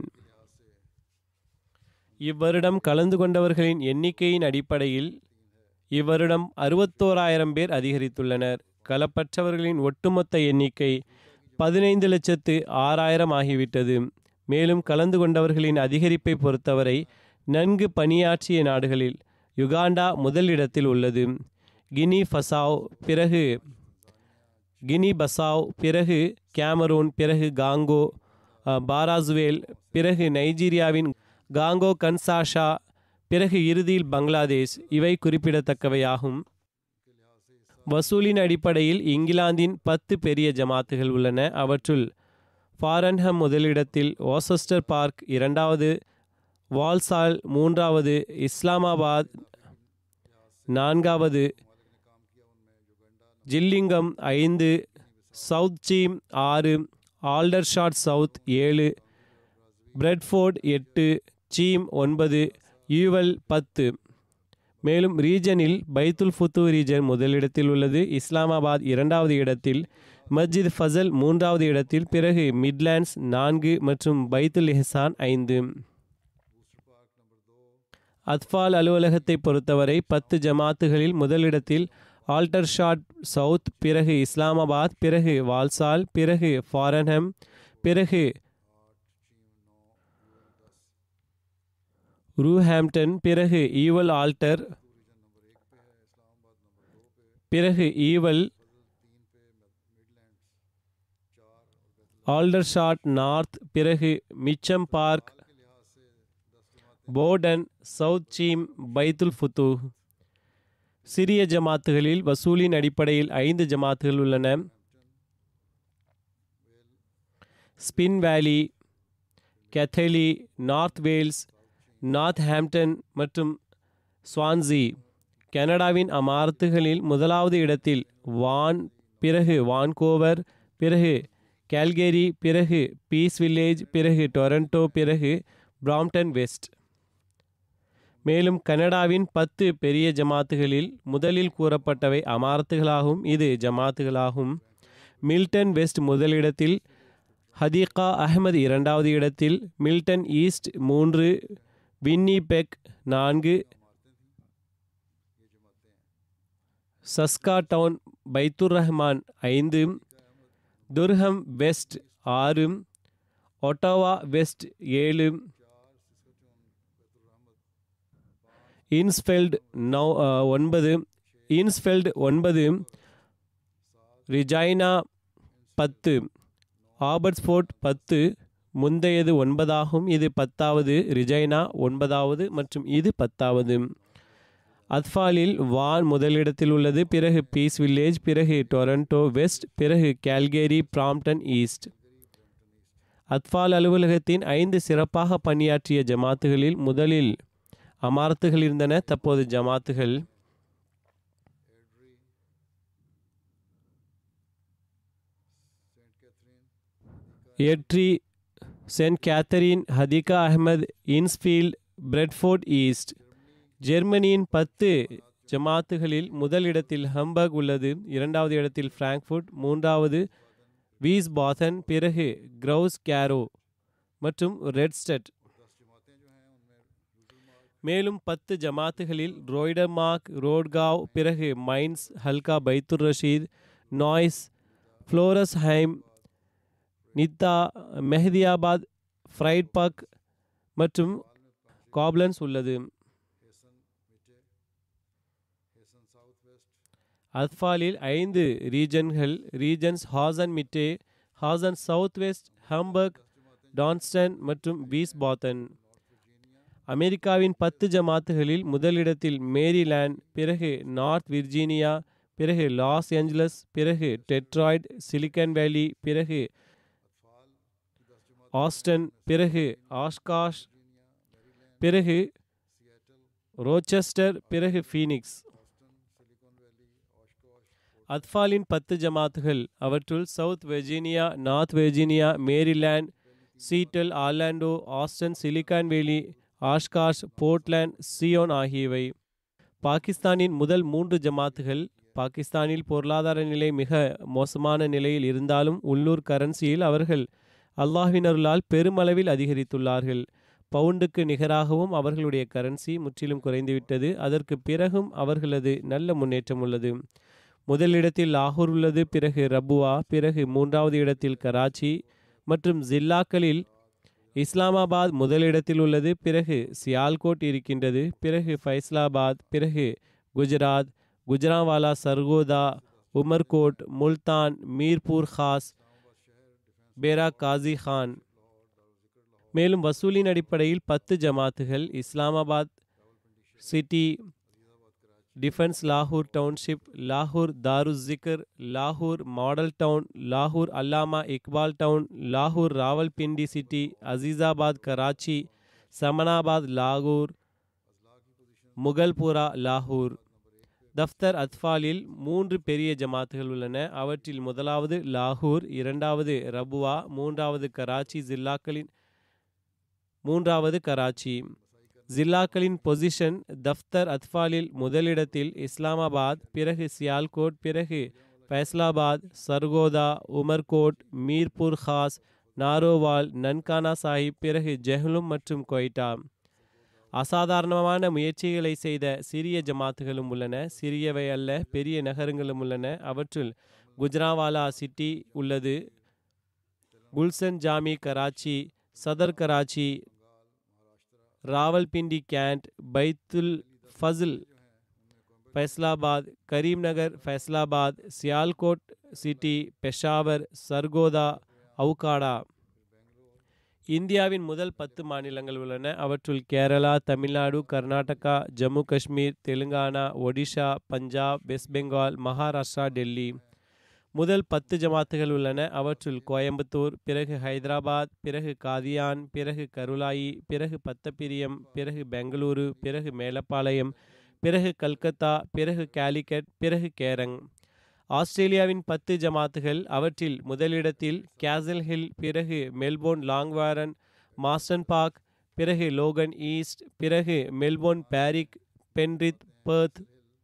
இவ்வருடம் கலந்து கொண்டவர்களின் எண்ணிக்கையின் அடிப்படையில் இவ்வருடம் அறுபத்தோராயிரம் பேர் அதிகரித்துள்ளனர் களப்பற்றவர்களின் ஒட்டுமொத்த எண்ணிக்கை பதினைந்து லட்சத்து ஆறாயிரம் ஆகிவிட்டது மேலும் கலந்து கொண்டவர்களின் அதிகரிப்பை பொறுத்தவரை நன்கு பணியாற்றிய நாடுகளில் யுகாண்டா முதலிடத்தில் உள்ளது கினி ஃபசாவ் பிறகு கினி பசாவ் பிறகு கேமரூன் பிறகு காங்கோ அஹ், பாராசுவேல் பிறகு நைஜீரியாவின் காங்கோ கன்சாஷா பிறகு இறுதியில் பங்களாதேஷ் இவை குறிப்பிடத்தக்கவையாகும் வசூலின் அடிப்படையில் இங்கிலாந்தின் பத்து பெரிய ஜமாத்துகள் உள்ளன அவற்றுள் ஃபாரன்ஹம் முதலிடத்தில் ஓசஸ்டர் பார்க் இரண்டாவது வால்சால் மூன்றாவது இஸ்லாமாபாத் நான்காவது ஜில்லிங்கம் ஐந்து சவுத் சீம் ஆறு ஆல்டர்ஷாட் சவுத் ஏழு பிரெட்ஃபோர்ட் எட்டு சீம் ஒன்பது யூவல் பத்து மேலும் ரீஜனில் பைத்துல் ஃபுத்து ரீஜன் முதலிடத்தில் உள்ளது இஸ்லாமாபாத் இரண்டாவது இடத்தில் மஸ்ஜித் ஃபசல் மூன்றாவது இடத்தில் பிறகு மிட்லாண்ட்ஸ் நான்கு மற்றும் பைத்துல் எஹ்சான் ஐந்து அத்ஃபால் அலுவலகத்தை பொறுத்தவரை பத்து ஜமாத்துகளில் முதலிடத்தில் ஆல்டர்ஷாட் சவுத் பிறகு இஸ்லாமாபாத் பிறகு வால்சால் பிறகு ஃபாரன்ஹம் பிறகு ரூஹாம்டன் பிறகு ஈவல் ஆல்டர் பிறகு ஈவல் ஆல்டர்ஷாட் நார்த் பிறகு Mitcham park Bourdon south seam பைத்துல் ஃபுத்து சிறிய ஜமாத்துகளில் வசூலின் அடிப்படையில் ஐந்து ஜமாத்துகள் உள்ளன Spen Valley Keighley North Wales Northampton மற்றும் ஸ்வான்சி கனடாவின் அமாரத்துகளில் முதலாவது இடத்தில் வான் பிறகு வான்கோவர் பிறகு கேல்கேரி பிறகு பீஸ் வில்லேஜ் பிறகு டொரண்டோ பிறகு பிராம்டன் வெஸ்ட் மேலும் கனடாவின் பத்து பெரிய ஜமாத்துகளில் முதலில் கூறப்பட்டவை அமாரத்துகளாகும் இது ஜமாத்துகளாகும் மில்டன் வெஸ்ட் முதலிடத்தில் ஹதீகா அஹ்மத் இரண்டாவது இடத்தில் மில்டன் ஈஸ்ட் மூன்று வின்னிபெக் நான்கு சஸ்கா டவுன் பைத்துர் ரஹ்மான் ஐந்து துர்ஹம் வெஸ்ட் ஆறு ஒட்டாவா வெஸ்ட் ஏழு இன்ஸ்ஃபெல்ட் நௌ அஹ், ஒன்பது இன்ஸ்ஃபெல்ட் ஒன்பது ரிஜைனா பத்து ஆபர்ட்ஸ்ஃபோர்ட் பத்து முந்தையது ஒன்பதாகும் இது பத்தாவது ரிஜைனா ஒன்பதாவது மற்றும் இது பத்தாவது அத்ஃபாலில் வான் முதலிடத்தில் உள்ளது பிறகு பீஸ் வில்லேஜ் பிறகு டொரண்டோ வெஸ்ட் பிறகு கேல்கேரி பிராம்டன் ஈஸ்ட் அத்ஃபால் அலுவலகத்தின் ஐந்து சிறப்பாக பணியாற்றிய ஜமாத்துகளில் முதலில் அமாரத்துகள் இருந்தன தற்போது ஜமாத்துகள் எட்ரி St Catharines Hadiqa Ahmad Innisfil Bradford East ஜெர்மனியின் பத்து ஜமாத்துகளில் முதல் இடத்தில் ஹம்பர்க் உள்ளது இரண்டாவது இடத்தில் ஃப்ராங்க்ஃபுட் மூன்றாவது வீஸ்பாதன் பிறகு கிரவுஸ் கேரோ மற்றும் ரெட்ஸ்டட் மேலும் பத்து ஜமாத்துகளில் ரோய்டமார்க் ரோட்காவ் பிறகு மைன்ஸ் ஹல்கா Baitur Rashid Neuss Florsheim Nidda Mahdiabad Friedberg மற்றும் காப்லன்ஸ் உள்ளது அத்ஃபாலில் ஐந்து ரீஜன்கள் regions Hessen Mitte Hessen South West Hamburg டான்ஸ்டன் மற்றும் பீஸ்பாத்தன் அமெரிக்காவின் பத்து ஜமாத்துகளில் முதலிடத்தில் மேரிலேண்ட் பிறகு நார்த் விர்ஜீனியா பிறகு லாஸ் ஏஞ்சலஸ் பிறகு டெட்ராய்ட் சிலிக்கன் வேலி பிறகு ஆஸ்டன் பிறகு ஆஷ்காஷ் பிறகு ரோச்செஸ்டர் பிறகு ஃபீனிக்ஸ் அத்ஃபாலின் பத்து ஜமாத்துகள் அவற்றுள் South Virginia North Virginia Maryland Seattle Orlando Austin Silicon Valley Oshkosh Portland Zion ஆகியவை பாகிஸ்தானின் முதல் மூன்று ஜமாத்துகள் பாகிஸ்தானில் பொருளாதார நிலை மிக மோசமான நிலையில் இருந்தாலும் உள்ளூர் கரன்சியில் அவர்கள் அல்லாஹ்வினருளால் பெருமளவில் அதிகரித்துள்ளார்கள் பவுண்டுக்கு நிகராகவும் அவர்களுடைய கரன்சி முற்றிலும் குறைந்துவிட்டது அதற்கு பிறகும் அவர்களது நல்ல முன்னேற்றம் உள்ளது முதலிடத்தில் லாகூர் உள்ளது பிறகு ரபுவா பிறகு மூன்றாவது இடத்தில் கராச்சி மற்றும் ஜில்லாக்களில் இஸ்லாமாபாத் முதலிடத்தில் உள்ளது பிறகு சியால்கோட் இருக்கின்றது பிறகு ஃபைஸ்லாபாத் பிறகு குஜராத் குஜராவாலா சர்கோதா உமர்கோட் முல்தான் மீர்பூர் ஹாஸ் பேரா காசி கான் மேலும் வசூலின் அடிப்படையில் பத்து ஜமாத்துகள் இஸ்லாமாபாத் சிட்டி டிஃபென்ஸ் லாகூர் டவுன்ஷிப் லாகூர் தாருஸ்ஸிகர் லாகூர் மாடல் டவுன் லாகூர் அல்லாமா இக்பால் டவுன் லாகூர் ராவல்பிண்டி சிட்டி அசீசாபாத் கராச்சி சமனாபாத் லாகூர் முகல்புரா லாகூர் தஃப்தர் அத்ஃபாலில் மூன்று பெரிய ஜமாத்துகள் உள்ளன அவற்றில் முதலாவது லாகூர் இரண்டாவது ரபுவா மூன்றாவது கராச்சி ஜில்லாக்களின் மூன்றாவது கராச்சி ஜில்லாக்களின் பொசிஷன் தஃப்தர் அத்ஃபாலில் முதலிடத்தில் இஸ்லாமாபாத் பிறகு சியால்கோட் பிறகு ஃபைஸ்லாபாத் சர்கோதா உமர்கோட் மீர்பூர் ஹாஸ் நாரோவால் நன்கானா சாஹிப் பிறகு ஜெஹ்லும் மற்றும் கொய்டா அசாதாரணமான முயற்சிகளை செய்த சிறிய ஜமாத்துகளும் உள்ளன சிறியவை அல்ல பெரிய நகரங்களும் உள்ளன அவற்றுள் குஜராவாலா சிட்டி உள்ளது குல்சன் ஜாமி கராச்சி சதர் கராச்சி ராவல்பிண்டி கேண்ட் பைத்துல் ஃபசில் ஃபைஸ்லாபாத் கரீம்நகர் ஃபைஸ்லாபாத் சியால்கோட் சிட்டி பெஷாவர் சர்கோதா அவுகாடா இந்தியாவின் முதல் பத்து மாநிலங்கள் உள்ளன அவற்றுள் கேரளா தமிழ்நாடு கர்நாடகா ஜம்மு காஷ்மீர் தெலுங்கானா ஒடிஷா பஞ்சாப் வெஸ்ட் பெங்கால் மகாராஷ்டிரா டெல்லி முதல் பத்து ஜமாத்துகள் உள்ளன அவற்றுள் கோயம்புத்தூர் பிறகு ஹைதராபாத் பிறகு காதியான் பிறகு கருளாயி பிறகு பத்தப்பிரியம் பிறகு பெங்களூரு பிறகு மேலப்பாளையம் பிறகு கல்கத்தா பிறகு கேலிக்கட் பிறகு கேரங் ஆஸ்திரேலியாவின் பத்து ஜமாத்துகள் அவற்றில் முதலிடத்தில் கேசல் ஹில் பிறகு மெல்போர்ன் லாங்வாரன் மாஸ்டன் பார்க் பிறகு லோகன் ஈஸ்ட் பிறகு Melbourne Berwick Penrith Perth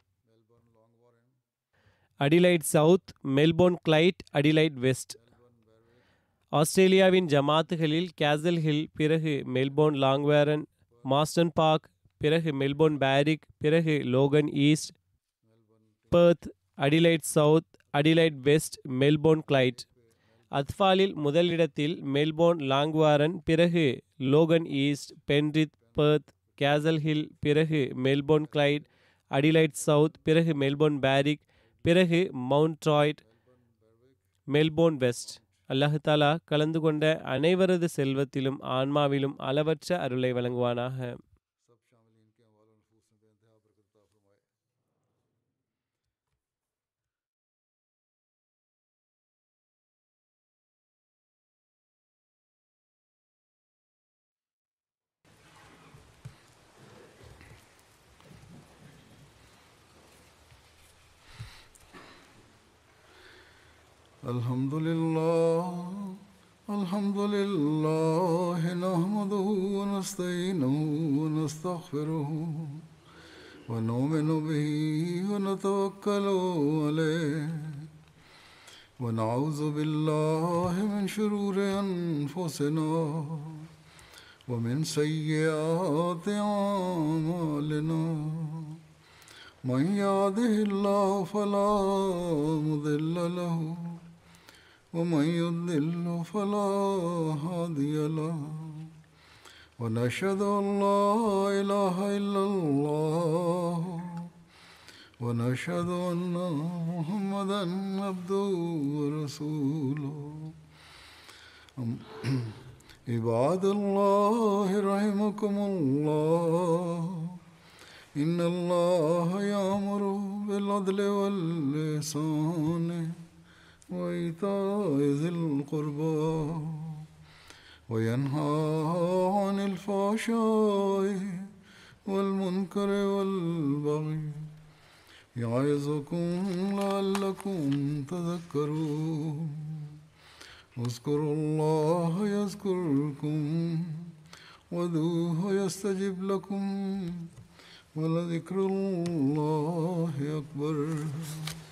Adelaide South Melbourne Clyde Adelaide West ஆஸ்திரேலியாவின் ஜமாத்துகளில் கேசல் ஹில் பிறகு மெல்போர்ன் லாங்வேரன் மாஸ்டன் பார்க் பிறகு மெல்போர்ன் பேரிக் பிறகு Logan East Perth Adelaide South Adelaide West Melbourne Clyde அத்ஃபாலில் முதலிடத்தில் Melbourne Langwarrin பிறகு Logan East Penrith Perth Castle Hill பிறகு Melbourne Clyde Adelaide South பிறகு மெல்போர்ன் பேரிக் பிறகு Mount Druitt Melbourne west அல்லாஹு தாலா கலந்து கொண்ட அனைவரது செல்வத்திலும் ஆன்மாவிலும் அளவற்ற அருளை வழங்குவானாக الحمد لله الحمد لله نحمده ونستعينه ونستغفره ونؤمن به ونتوكل عليه ونعوذ بالله من شرور أنفسنا ومن سيئات أعمالنا من يهده الله فلا مضل له ومن يضلل فلا هادي له ونشهد ان لا اله الا الله ونشهد ان محمدا عبده ورسوله عباد الله رحمكم الله ان الله يامر بالعدل واللسان وإيتاء ذي القربى وينهى عن الفحشاء والمنكر والبغي يعظكم لعلكم تذكرون اذكروا الله يذكركم ودوه يستجب لكم ولذكر الله أكبر